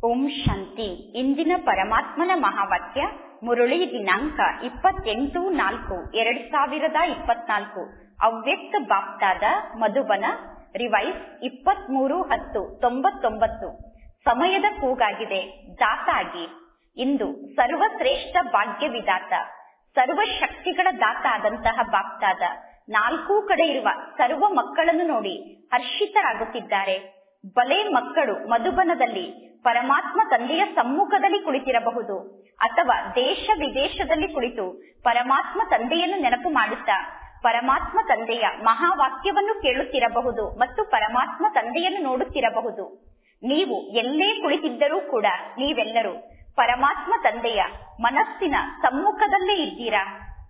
ಓಂ ಶಾಂತಿ ಇಂದಿನ ಪರಮಾತ್ಮನ ಮಹಾವಾಕ್ಯ ಮುರಳಿ ದಿನಾಂಕ ಇಪ್ಪತ್ತೆಂಟು ನಾಲ್ಕು ಎರಡ್ ಸಾವಿರದ ಇಪ್ಪತ್ನಾಲ್ಕು ಅವ್ಯಕ್ತ ಬಾಪ್ತಾದ ಮಧುಬನ ರಿವೈಸ್ ಇಪ್ಪತ್ಮೂರು ಹತ್ತು ತೊಂಬತ್ತೊಂಬತ್ತು ಸಮಯದ ಕೂಗಾಗಿದೆ ದಾತ ಆಗಿ ಇಂದು ಸರ್ವಶ್ರೇಷ್ಠ ಭಾಗ್ಯ ವಿಧಾತ ಸರ್ವ ಶಕ್ತಿಗಳ ದಾತ ಆದಂತಹ ಬಾಪ್ತಾದ ನಾಲ್ಕೂ ಕಡೆ ಇರುವ ಸರ್ವ ಮಕ್ಕಳನ್ನು ನೋಡಿ ಹರ್ಷಿತರಾಗುತ್ತಿದ್ದಾರೆ ಬಲೆ ಮಕ್ಕಳು ಮಧುಬನದಲ್ಲಿ ಪರಮಾತ್ಮ ತಂದೆಯ ಸಮ್ಮುಖದಲ್ಲಿ ಕುಳಿತಿರಬಹುದು ಅಥವಾ ದೇಶ ವಿದೇಶದಲ್ಲಿ ಕುಳಿತು ಪರಮಾತ್ಮ ತಂದೆಯನ್ನು ನೆನಪು ಮಾಡುತ್ತಾ ಪರಮಾತ್ಮ ತಂದೆಯ ಮಹಾವಾಕ್ಯವನ್ನು ಕೇಳುತ್ತಿರಬಹುದು ಮತ್ತು ಪರಮಾತ್ಮ ತಂದೆಯನ್ನು ನೋಡುತ್ತಿರಬಹುದು ನೀವು ಎಲ್ಲೇ ಕುಳಿತಿದ್ದರೂ ಕೂಡ ನೀವೆಲ್ಲರೂ ಪರಮಾತ್ಮ ತಂದೆಯ ಮನಸ್ಸಿನ ಸಮ್ಮುಖದಲ್ಲೇ ಇದ್ದೀರಾ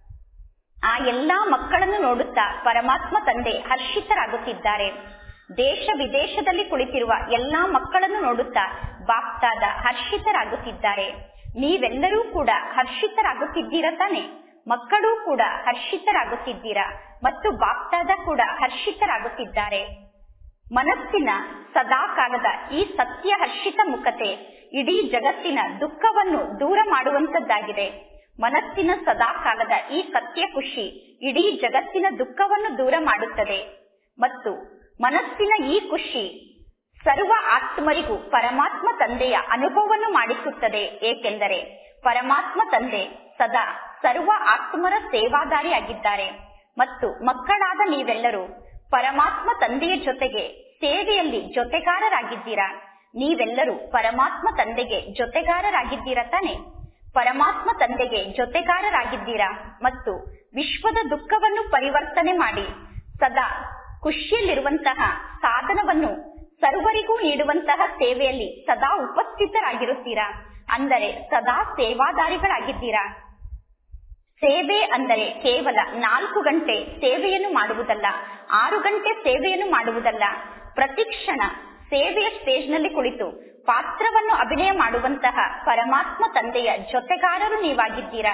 ಆ ಎಲ್ಲಾ ಮಕ್ಕಳನ್ನು ನೋಡುತ್ತಾ ಪರಮಾತ್ಮ ತಂದೆ ಹರ್ಷಿತರಾಗುತ್ತಿದ್ದಾರೆ ದೇಶ ವಿದೇಶದಲ್ಲಿ ಕುಳಿತಿರುವ ಎಲ್ಲಾ ಮಕ್ಕಳನ್ನು ನೋಡುತ್ತಾ ಬಾಪ್ತಾದ ಹರ್ಷಿತರಾಗುತ್ತಿದ್ದಾರೆ ನೀವೆಲ್ಲರೂ ಕೂಡ ಹರ್ಷಿತರಾಗುತ್ತಿದ್ದೀರಾ ತಾನೆ ಮಕ್ಕಳು ಕೂಡ ಹರ್ಷಿತರಾಗುತ್ತಿದ್ದೀರಾ ಮತ್ತು ಬಾಪ್ತಾದ ಕೂಡ ಹರ್ಷಿತರಾಗುತ್ತಿದ್ದಾರೆ ಮನಸ್ಸಿನ ಸದಾಕಾಲದ ಈ ಸತ್ಯ ಹರ್ಷಿತ ಮುಖತೆ ಇಡೀ ಜಗತ್ತಿನ ದುಃಖವನ್ನು ದೂರ ಮಾಡುವಂತದ್ದಾಗಿದೆ ಮನಸ್ಸಿನ ಸದಾಕಾಲದ ಈ ಸತ್ಯ ಖುಷಿ ಇಡೀ ಜಗತ್ತಿನ ದುಃಖವನ್ನು ದೂರ ಮಾಡುತ್ತದೆ ಮತ್ತು ಮನಸ್ಸಿನ ಈ ಖುಷಿ ಸರ್ವ ಆತ್ಮರಿಗೂ ಪರಮಾತ್ಮ ತಂದೆಯ ಅನುಭವವನ್ನು ಮಾಡಿಸುತ್ತದೆ ಏಕೆಂದರೆ ಪರಮಾತ್ಮ ತಂದೆ ಸದಾ ಸರ್ವ ಆತ್ಮರ ಸೇವಾದಾರಿಯಾಗಿದ್ದಾರೆ ಮತ್ತು ಮಕ್ಕಳಾದ ನೀವೆಲ್ಲರೂ ಪರಮಾತ್ಮ ತಂದೆಯ ಜೊತೆಗೆ ಸೇವೆಯಲ್ಲಿ ಜೊತೆಗಾರರಾಗಿದ್ದೀರಾ ನೀವೆಲ್ಲರೂ ಪರಮಾತ್ಮ ತಂದೆಗೆ ಜೊತೆಗಾರರಾಗಿದ್ದೀರಾ ತಾನೆ ಪರಮಾತ್ಮ ತಂದೆಗೆ ಜೊತೆಗಾರರಾಗಿದ್ದೀರಾ ಮತ್ತು ವಿಶ್ವದ ದುಃಖವನ್ನು ಪರಿವರ್ತನೆ ಮಾಡಿ ಸದಾ ಖುಷಿಯಲ್ಲಿರುವಂತಹ ಸಾಧನವನ್ನು ಸರ್ವರಿಗೂ ನೀಡುವಂತಹ ಸೇವೆಯಲ್ಲಿ ಸದಾ ಉಪಸ್ಥಿತರಾಗಿರುತ್ತೀರಾ ಅಂದರೆ ಸದಾ ಸೇವಾದಾರಿಗಳಾಗಿದ್ದೀರಾ ಸೇವೆ ಅಂದರೆ ಕೇವಲ ನಾಲ್ಕು ಗಂಟೆ ಸೇವೆಯನ್ನು ಮಾಡುವುದಲ್ಲ ಆರು ಗಂಟೆ ಸೇವೆಯನ್ನು ಮಾಡುವುದಲ್ಲ ಪ್ರತಿಕ್ಷಣ ಸೇವೆಯ ಸ್ಟೇಜ್ನಲ್ಲಿ ಕುಳಿತು ಪಾತ್ರವನ್ನು ಅಭಿನಯ ಮಾಡುವಂತಹ ಪರಮಾತ್ಮ ತಂದೆಯ ಜೊತೆಗಾರರು ನೀವಾಗಿದ್ದೀರಾ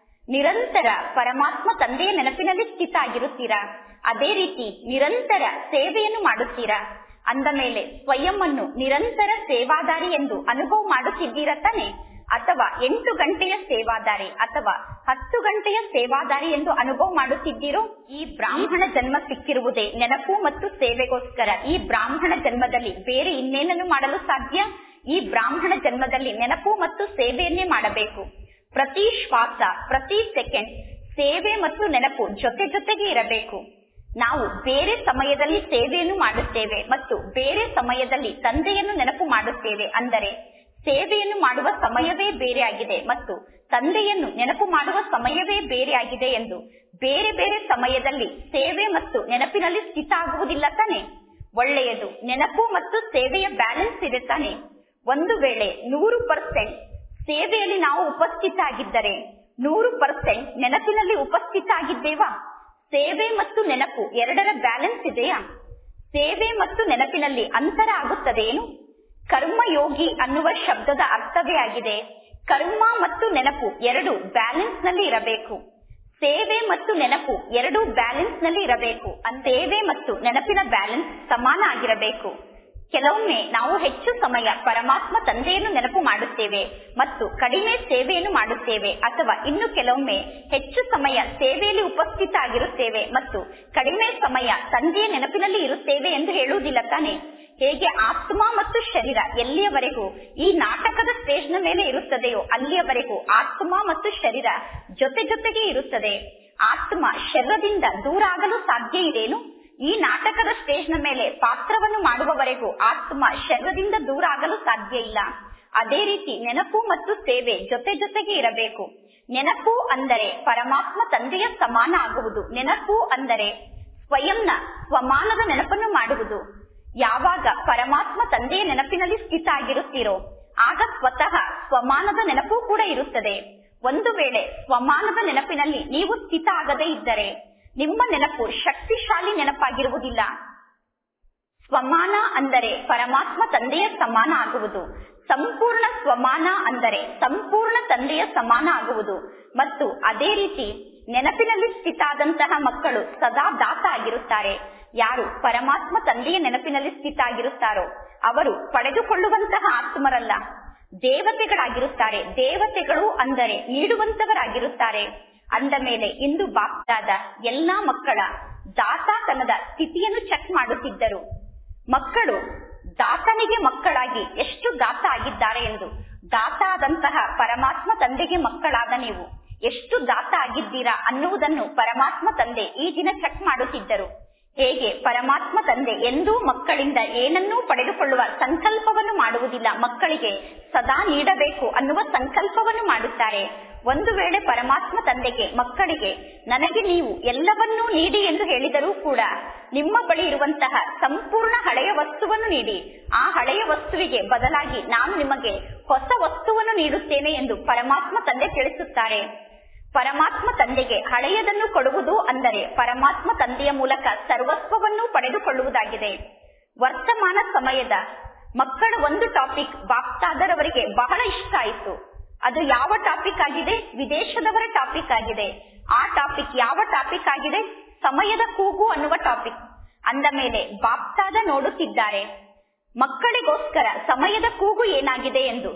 ನಿರಂತರ ಪರಮಾತ್ಮ ತಂದೆಯ ನೆನಪಿನಲ್ಲಿ ಸ್ಥಿತ ಆಗಿರುತ್ತೀರಾ ಅದೇ ರೀತಿ ನಿರಂತರ ಸೇವೆಯನ್ನು ಮಾಡುತ್ತೀರಾ ಅಂದ ಮೇಲೆ ಸ್ವಯಂ ಅನ್ನು ನಿರಂತರ ಸೇವಾದಾರಿ ಎಂದು ಅನುಭವ ಮಾಡುತ್ತಿದ್ದೀರಾ ತಾನೆ ಅಥವಾ ಎಂಟು ಗಂಟೆಯ ಸೇವಾದಾರಿ ಅಥವಾ ಹತ್ತು ಗಂಟೆಯ ಸೇವಾದಾರಿ ಎಂದು ಅನುಭವ ಮಾಡುತ್ತಿದ್ದೀರೋ ಈ ಬ್ರಾಹ್ಮಣ ಜನ್ಮ ಸಿಕ್ಕಿರುವುದೇ ನೆನಪು ಮತ್ತು ಸೇವೆಗೋಸ್ಕರ ಈ ಬ್ರಾಹ್ಮಣ ಜನ್ಮದಲ್ಲಿ ಬೇರೆ ಇನ್ನೇನನ್ನು ಮಾಡಲು ಸಾಧ್ಯ ಈ ಬ್ರಾಹ್ಮಣ ಜನ್ಮದಲ್ಲಿ ನೆನಪು ಮತ್ತು ಸೇವೆಯನ್ನೇ ಮಾಡಬೇಕು ಪ್ರತಿ ಶ್ವಾಸ ಪ್ರತಿ ಸೆಕೆಂಡ್ ಸೇವೆ ಮತ್ತು ನೆನಪು ಜೊತೆ ಜೊತೆಗೆ ಇರಬೇಕು ನಾವು ಬೇರೆ ಸಮಯದಲ್ಲಿ ಸೇವೆಯನ್ನು ಮಾಡುತ್ತೇವೆ ಮತ್ತು ಬೇರೆ ಸಮಯದಲ್ಲಿ ತಂದೆಯನ್ನು ನೆನಪು ಮಾಡುತ್ತೇವೆ ಅಂದರೆ ಸೇವೆಯನ್ನು ಮಾಡುವ ಸಮಯವೇ ಬೇರೆ ಆಗಿದೆ ಮತ್ತು ತಂದೆಯನ್ನು ನೆನಪು ಮಾಡುವ ಸಮಯವೇ ಬೇರೆ ಆಗಿದೆ ಎಂದು ಬೇರೆ ಬೇರೆ ಸಮಯದಲ್ಲಿ ಸೇವೆ ಮತ್ತು ನೆನಪಿನಲ್ಲಿ ಸ್ಥಿತ ಆಗುವುದಿಲ್ಲ ತಾನೆ ಒಳ್ಳೆಯದು ನೆನಪು ಮತ್ತು ಸೇವೆಯ ಬ್ಯಾಲೆನ್ಸ್ ಇದೆ ತಾನೆ ಒಂದು ವೇಳೆ ನೂರು ಪರ್ಸೆಂಟ್ ಸೇವೆಯಲ್ಲಿ ನಾವು ಉಪಸ್ಥಿತ ಆಗಿದ್ದರೆ ನೂರು ಪರ್ಸೆಂಟ್ ನೆನಪಿನಲ್ಲಿ ಉಪಸ್ಥಿತ ಆಗಿದ್ದೇವಾ ಸೇವೆ ಮತ್ತು ನೆನಪು ಎರಡರ ಬ್ಯಾಲೆನ್ಸ್ ಇದೆಯಾ ಸೇವೆ ಮತ್ತು ನೆನಪಿನಲ್ಲಿ ಅಂತರ ಆಗುತ್ತದೇನು ಕರ್ಮಯೋಗಿ ಅನ್ನುವ ಶಬ್ದದ ಅರ್ಥವೇ ಆಗಿದೆ ಕರ್ಮ ಮತ್ತು ನೆನಪು ಎರಡು ಬ್ಯಾಲೆನ್ಸ್ ನಲ್ಲಿ ಇರಬೇಕು ಸೇವೆ ಮತ್ತು ನೆನಪು ಎರಡು ಬ್ಯಾಲೆನ್ಸ್ ನಲ್ಲಿ ಇರಬೇಕು ಸೇವೆ ಮತ್ತು ನೆನಪಿನ ಬ್ಯಾಲೆನ್ಸ್ ಸಮಾನ ಆಗಿರಬೇಕು ಕೆಲವೊಮ್ಮೆ ನಾವು ಹೆಚ್ಚು ಸಮಯ ಪರಮಾತ್ಮ ತಂದೆಯನ್ನು ನೆನಪು ಮಾಡುತ್ತೇವೆ ಮತ್ತು ಕಡಿಮೆ ಸೇವೆಯನ್ನು ಮಾಡುತ್ತೇವೆ ಅಥವಾ ಇನ್ನು ಕೆಲವೊಮ್ಮೆ ಹೆಚ್ಚು ಸಮಯ ಸೇವೆಯಲ್ಲಿ ಉಪಸ್ಥಿತ ಆಗಿರುತ್ತೇವೆ ಮತ್ತು ಕಡಿಮೆ ಸಮಯ ತಂದೆಯ ನೆನಪಿನಲ್ಲಿ ಇರುತ್ತೇವೆ ಎಂದು ಹೇಳುವುದಿಲ್ಲ ತಾನೆ ಹೇಗೆ ಆತ್ಮ ಮತ್ತು ಶರೀರ ಎಲ್ಲಿಯವರೆಗೂ ಈ ನಾಟಕದ ಸ್ಟೇಜ್ನ ಮೇಲೆ ಇರುತ್ತದೆಯೋ ಅಲ್ಲಿಯವರೆಗೂ ಆತ್ಮ ಮತ್ತು ಶರೀರ ಜೊತೆ ಜೊತೆಗೆ ಇರುತ್ತದೆ ಆತ್ಮ ಶರೀರದಿಂದ ದೂರ ಆಗಲು ಸಾಧ್ಯ ಇದೇನು ಈ ನಾಟಕದ ಸ್ಟೇಜ್ನ ಮೇಲೆ ಪಾತ್ರವನ್ನು ಮಾಡುವವರೆಗೂ ಆತ್ಮ ಶರೀರದಿಂದ ದೂರ ಆಗಲು ಸಾಧ್ಯ ಇಲ್ಲ ಅದೇ ರೀತಿ ನೆನಪು ಮತ್ತು ಸೇವೆ ಜೊತೆ ಜೊತೆಗೆ ಇರಬೇಕು ನೆನಪು ಅಂದರೆ ಪರಮಾತ್ಮ ತಂದೆಯ ಸಮಾನ ಆಗುವುದು ನೆನಪು ಅಂದರೆ ಸ್ವಯಂನ ಸ್ವಮಾನದ ನೆನಪನ್ನು ಮಾಡುವುದು ಯಾವಾಗ ಪರಮಾತ್ಮ ತಂದೆಯ ನೆನಪಿನಲ್ಲಿ ಸ್ಥಿತ ಆಗಿರುತ್ತೀರೋ ಆಗ ಸ್ವತಃ ಸ್ವಮಾನದ ನೆನಪು ಕೂಡ ಇರುತ್ತದೆ ಒಂದು ವೇಳೆ ಸ್ವಮಾನದ ನೆನಪಿನಲ್ಲಿ ನೀವು ಸ್ಥಿತ ಆಗದೇ ಇದ್ದರೆ ನಿಮ್ಮ ನೆನಪು ಶಕ್ತಿಶಾಲಿ ನೆನಪಾಗಿರುವುದಿಲ್ಲ ಸ್ವಮಾನ ಅಂದರೆ ಪರಮಾತ್ಮ ತಂದೆಯ ಸಮಾನ ಆಗುವುದು ಸಂಪೂರ್ಣ ಸ್ವಮಾನ ಅಂದರೆ ಸಂಪೂರ್ಣ ತಂದೆಯ ಸಮಾನ ಆಗುವುದು ಮತ್ತು ಅದೇ ರೀತಿ ನೆನಪಿನಲ್ಲಿ ಸ್ಥಿತ ಆದಂತಹ ಮಕ್ಕಳು ಸದಾ ದಾತ ಆಗಿರುತ್ತಾರೆ ಯಾರು ಪರಮಾತ್ಮ ತಂದೆಯ ನೆನಪಿನಲ್ಲಿ ಸ್ಥಿತ ಆಗಿರುತ್ತಾರೋ ಅವರು ಪಡೆದುಕೊಳ್ಳುವಂತಹ ಆತ್ಮರಲ್ಲ ದೇವತೆಗಳಾಗಿರುತ್ತಾರೆ ದೇವತೆಗಳು ಅಂದರೆ ನೀಡುವಂತವರಾಗಿರುತ್ತಾರೆ ಅಂದ ಮೇಲೆ ಇಂದು ಬಾಪ್ತಾದ ಎಲ್ಲಾ ಮಕ್ಕಳ ದಾತಾತನದ ಸ್ಥಿತಿಯನ್ನು ಚೆಕ್ ಮಾಡುತ್ತಿದ್ದರು ಮಕ್ಕಳು ದಾತನಿಗೆ ಮಕ್ಕಳಾಗಿ ಎಷ್ಟು ದಾತ ಆಗಿದ್ದಾರೆ ಎಂದು ದಾತ ಆದಂತಹ ಪರಮಾತ್ಮ ತಂದೆಗೆ ಮಕ್ಕಳಾದ ನೀವು ಎಷ್ಟು ದಾತ ಆಗಿದ್ದೀರಾ ಅನ್ನುವುದನ್ನು ಪರಮಾತ್ಮ ತಂದೆ ಈ ದಿನ ಚೆಕ್ ಮಾಡುತ್ತಿದ್ದರು ಹೇಗೆ ಪರಮಾತ್ಮ ತಂದೆ ಎಂದೂ ಮಕ್ಕಳಿಂದ ಏನನ್ನೂ ಪಡೆದುಕೊಳ್ಳುವ ಸಂಕಲ್ಪವನ್ನು ಮಾಡುವುದಿಲ್ಲ ಮಕ್ಕಳಿಗೆ ಸದಾ ನೀಡಬೇಕು ಅನ್ನುವ ಸಂಕಲ್ಪವನ್ನು ಮಾಡುತ್ತಾರೆ ಒಂದು ವೇಳೆ ಪರಮಾತ್ಮ ತಂದೆಗೆ ಮಕ್ಕಳಿಗೆ ನನಗೆ ನೀವು ಎಲ್ಲವನ್ನೂ ನೀಡಿ ಎಂದು ಹೇಳಿದರೂ ಕೂಡ ನಿಮ್ಮ ಬಳಿ ಇರುವಂತಹ ಸಂಪೂರ್ಣ ಹಳೆಯ ವಸ್ತುವನ್ನು ನೀಡಿ ಆ ಹಳೆಯ ವಸ್ತುವಿಗೆ ಬದಲಾಗಿ ನಾನು ನಿಮಗೆ ಹೊಸ ವಸ್ತುವನ್ನು ನೀಡುತ್ತೇನೆ ಎಂದು ಪರಮಾತ್ಮ ತಂದೆ ತಿಳಿಸುತ್ತಾರೆ ಪರಮಾತ್ಮ ತಂದೆಗೆ ಹಳೆಯದನ್ನು ಕೊಡುವುದು ಅಂದರೆ ಪರಮಾತ್ಮ ತಂದೆಯ ಮೂಲಕ ಸರ್ವಸ್ವವನ್ನು ಪಡೆದುಕೊಳ್ಳುವುದಾಗಿದೆ ವರ್ತಮಾನ ಸಮಯದ ಮಕ್ಕಳ ಒಂದು ಟಾಪಿಕ್ ಬಾಪ್ತಾದರವರಿಗೆ ಬಹಳ ಇಷ್ಟ ಆಯಿತು ಅದು ಯಾವ ಟಾಪಿಕ್ ಆಗಿದೆ ವಿದೇಶದವರ ಟಾಪಿಕ್ ಆಗಿದೆ ಆ ಟಾಪಿಕ್ ಯಾವ ಟಾಪಿಕ್ ಆಗಿದೆ ಸಮಯದ ಕೂಗು ಅನ್ನುವ ಟಾಪಿಕ್ ಅಂದ ಮೇಲೆ ಬಾಪ್ತಾದ ನೋಡುತ್ತಿದ್ದಾರೆ ಮಕ್ಕಳಿಗೋಸ್ಕರ ಸಮಯದ ಕೂಗು ಏನಾಗಿದೆ ಎಂದು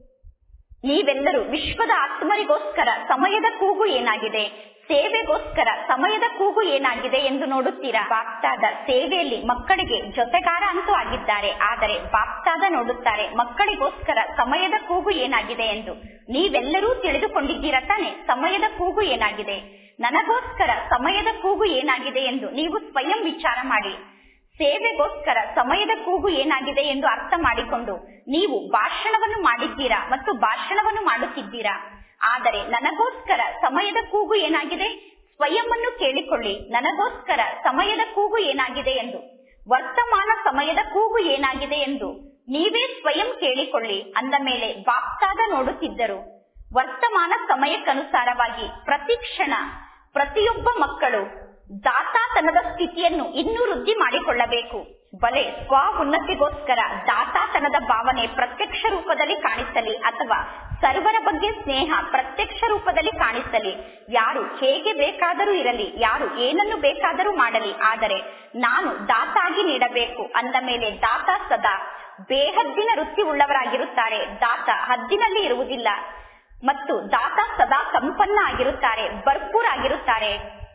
ನೀವೆಲ್ಲರೂ ವಿಶ್ವದ ಆತ್ಮರಿಗೋಸ್ಕರ ಸಮಯದ ಕೂಗು ಏನಾಗಿದೆ ಸೇವೆಗೋಸ್ಕರ ಸಮಯದ ಕೂಗು ಏನಾಗಿದೆ ಎಂದು ನೋಡುತ್ತೀರಾ ಬಾಪ್ತಾದ ಸೇವೆಯಲ್ಲಿ ಮಕ್ಕಳಿಗೆ ಜೊತೆಗಾರ ಅಂತೂ ಆಗಿದ್ದಾರೆ ಆದರೆ ಬಾಪ್ತಾದ ನೋಡುತ್ತಾರೆ ಮಕ್ಕಳಿಗೋಸ್ಕರ ಸಮಯದ ಕೂಗು ಏನಾಗಿದೆ ಎಂದು ನೀವೆಲ್ಲರೂ ತಿಳಿದುಕೊಂಡಿದ್ದೀರಾ ತಾನೆ ಸಮಯದ ಕೂಗು ಏನಾಗಿದೆ ನನಗೋಸ್ಕರ ಸಮಯದ ಕೂಗು ಏನಾಗಿದೆ ಎಂದು ನೀವು ಸ್ವಯಂ ವಿಚಾರ ಮಾಡಿ ಸೇವೆಗೋಸ್ಕರ ಸಮಯದ ಕೂಗು ಏನಾಗಿದೆ ಎಂದು ಅರ್ಥ ಮಾಡಿಕೊಂಡು ನೀವು ಭಾಷಣವನ್ನು ಮಾಡಿದ್ದೀರಾ ಮತ್ತು ಭಾಷಣವನ್ನು ಮಾಡುತ್ತಿದ್ದೀರಾ ಆದರೆ ನನಗೋಸ್ಕರ ಸಮಯದ ಕೂಗು ಏನಾಗಿದೆ ಸ್ವಯಂವನ್ನು ಕೇಳಿಕೊಳ್ಳಿ ನನಗೋಸ್ಕರ ಸಮಯದ ಕೂಗು ಏನಾಗಿದೆ ಎಂದು ವರ್ತಮಾನ ಸಮಯದ ಕೂಗು ಏನಾಗಿದೆ ಎಂದು ನೀವೇ ಸ್ವಯಂ ಕೇಳಿಕೊಳ್ಳಿ ಅಂದ ಮೇಲೆ ಬಾಪ್ತಾದ ನೋಡುತ್ತಿದ್ದರು ವರ್ತಮಾನ ಸಮಯಕ್ಕನುಸಾರವಾಗಿ ಪ್ರತಿ ಕ್ಷಣ ಪ್ರತಿಯೊಬ್ಬ ಮಕ್ಕಳು ದಾತಾತನದ ಸ್ಥಿತಿಯನ್ನು ಇನ್ನೂ ವೃದ್ಧಿ ಮಾಡಿಕೊಳ್ಳಬೇಕು ಬಲೆ ಸ್ವ ಉನ್ನತಿಗೋಸ್ಕರ ದಾತಾತನದ ಭಾವನೆ ಪ್ರತ್ಯಕ್ಷ ರೂಪದಲ್ಲಿ ಕಾಣಿಸಲಿ ಅಥವಾ ಸರ್ವರ ಬಗ್ಗೆ ಸ್ನೇಹ ಪ್ರತ್ಯಕ್ಷ ರೂಪದಲ್ಲಿ ಕಾಣಿಸಲಿ ಯಾರು ಹೇಗೆ ಬೇಕಾದರೂ ಇರಲಿ ಯಾರು ಏನನ್ನು ಬೇಕಾದರೂ ಮಾಡಲಿ ಆದರೆ ನಾನು ದಾತಾಗಿ ನೀಡಬೇಕು ಅಂದ ಮೇಲೆ ದಾತ ಸದಾ ಬೇಹದ್ದಿನ ವೃತ್ತಿ ಉಳ್ಳವರಾಗಿರುತ್ತಾರೆ ದಾತ ಹದ್ದಿನಲ್ಲಿ ಇರುವುದಿಲ್ಲ ಮತ್ತು ದಾತ ಸದಾ ಸಂಪನ್ನ ಆಗಿರುತ್ತಾರೆ ಭರ್ಪೂರ್ ಆಗಿರುತ್ತಾರೆ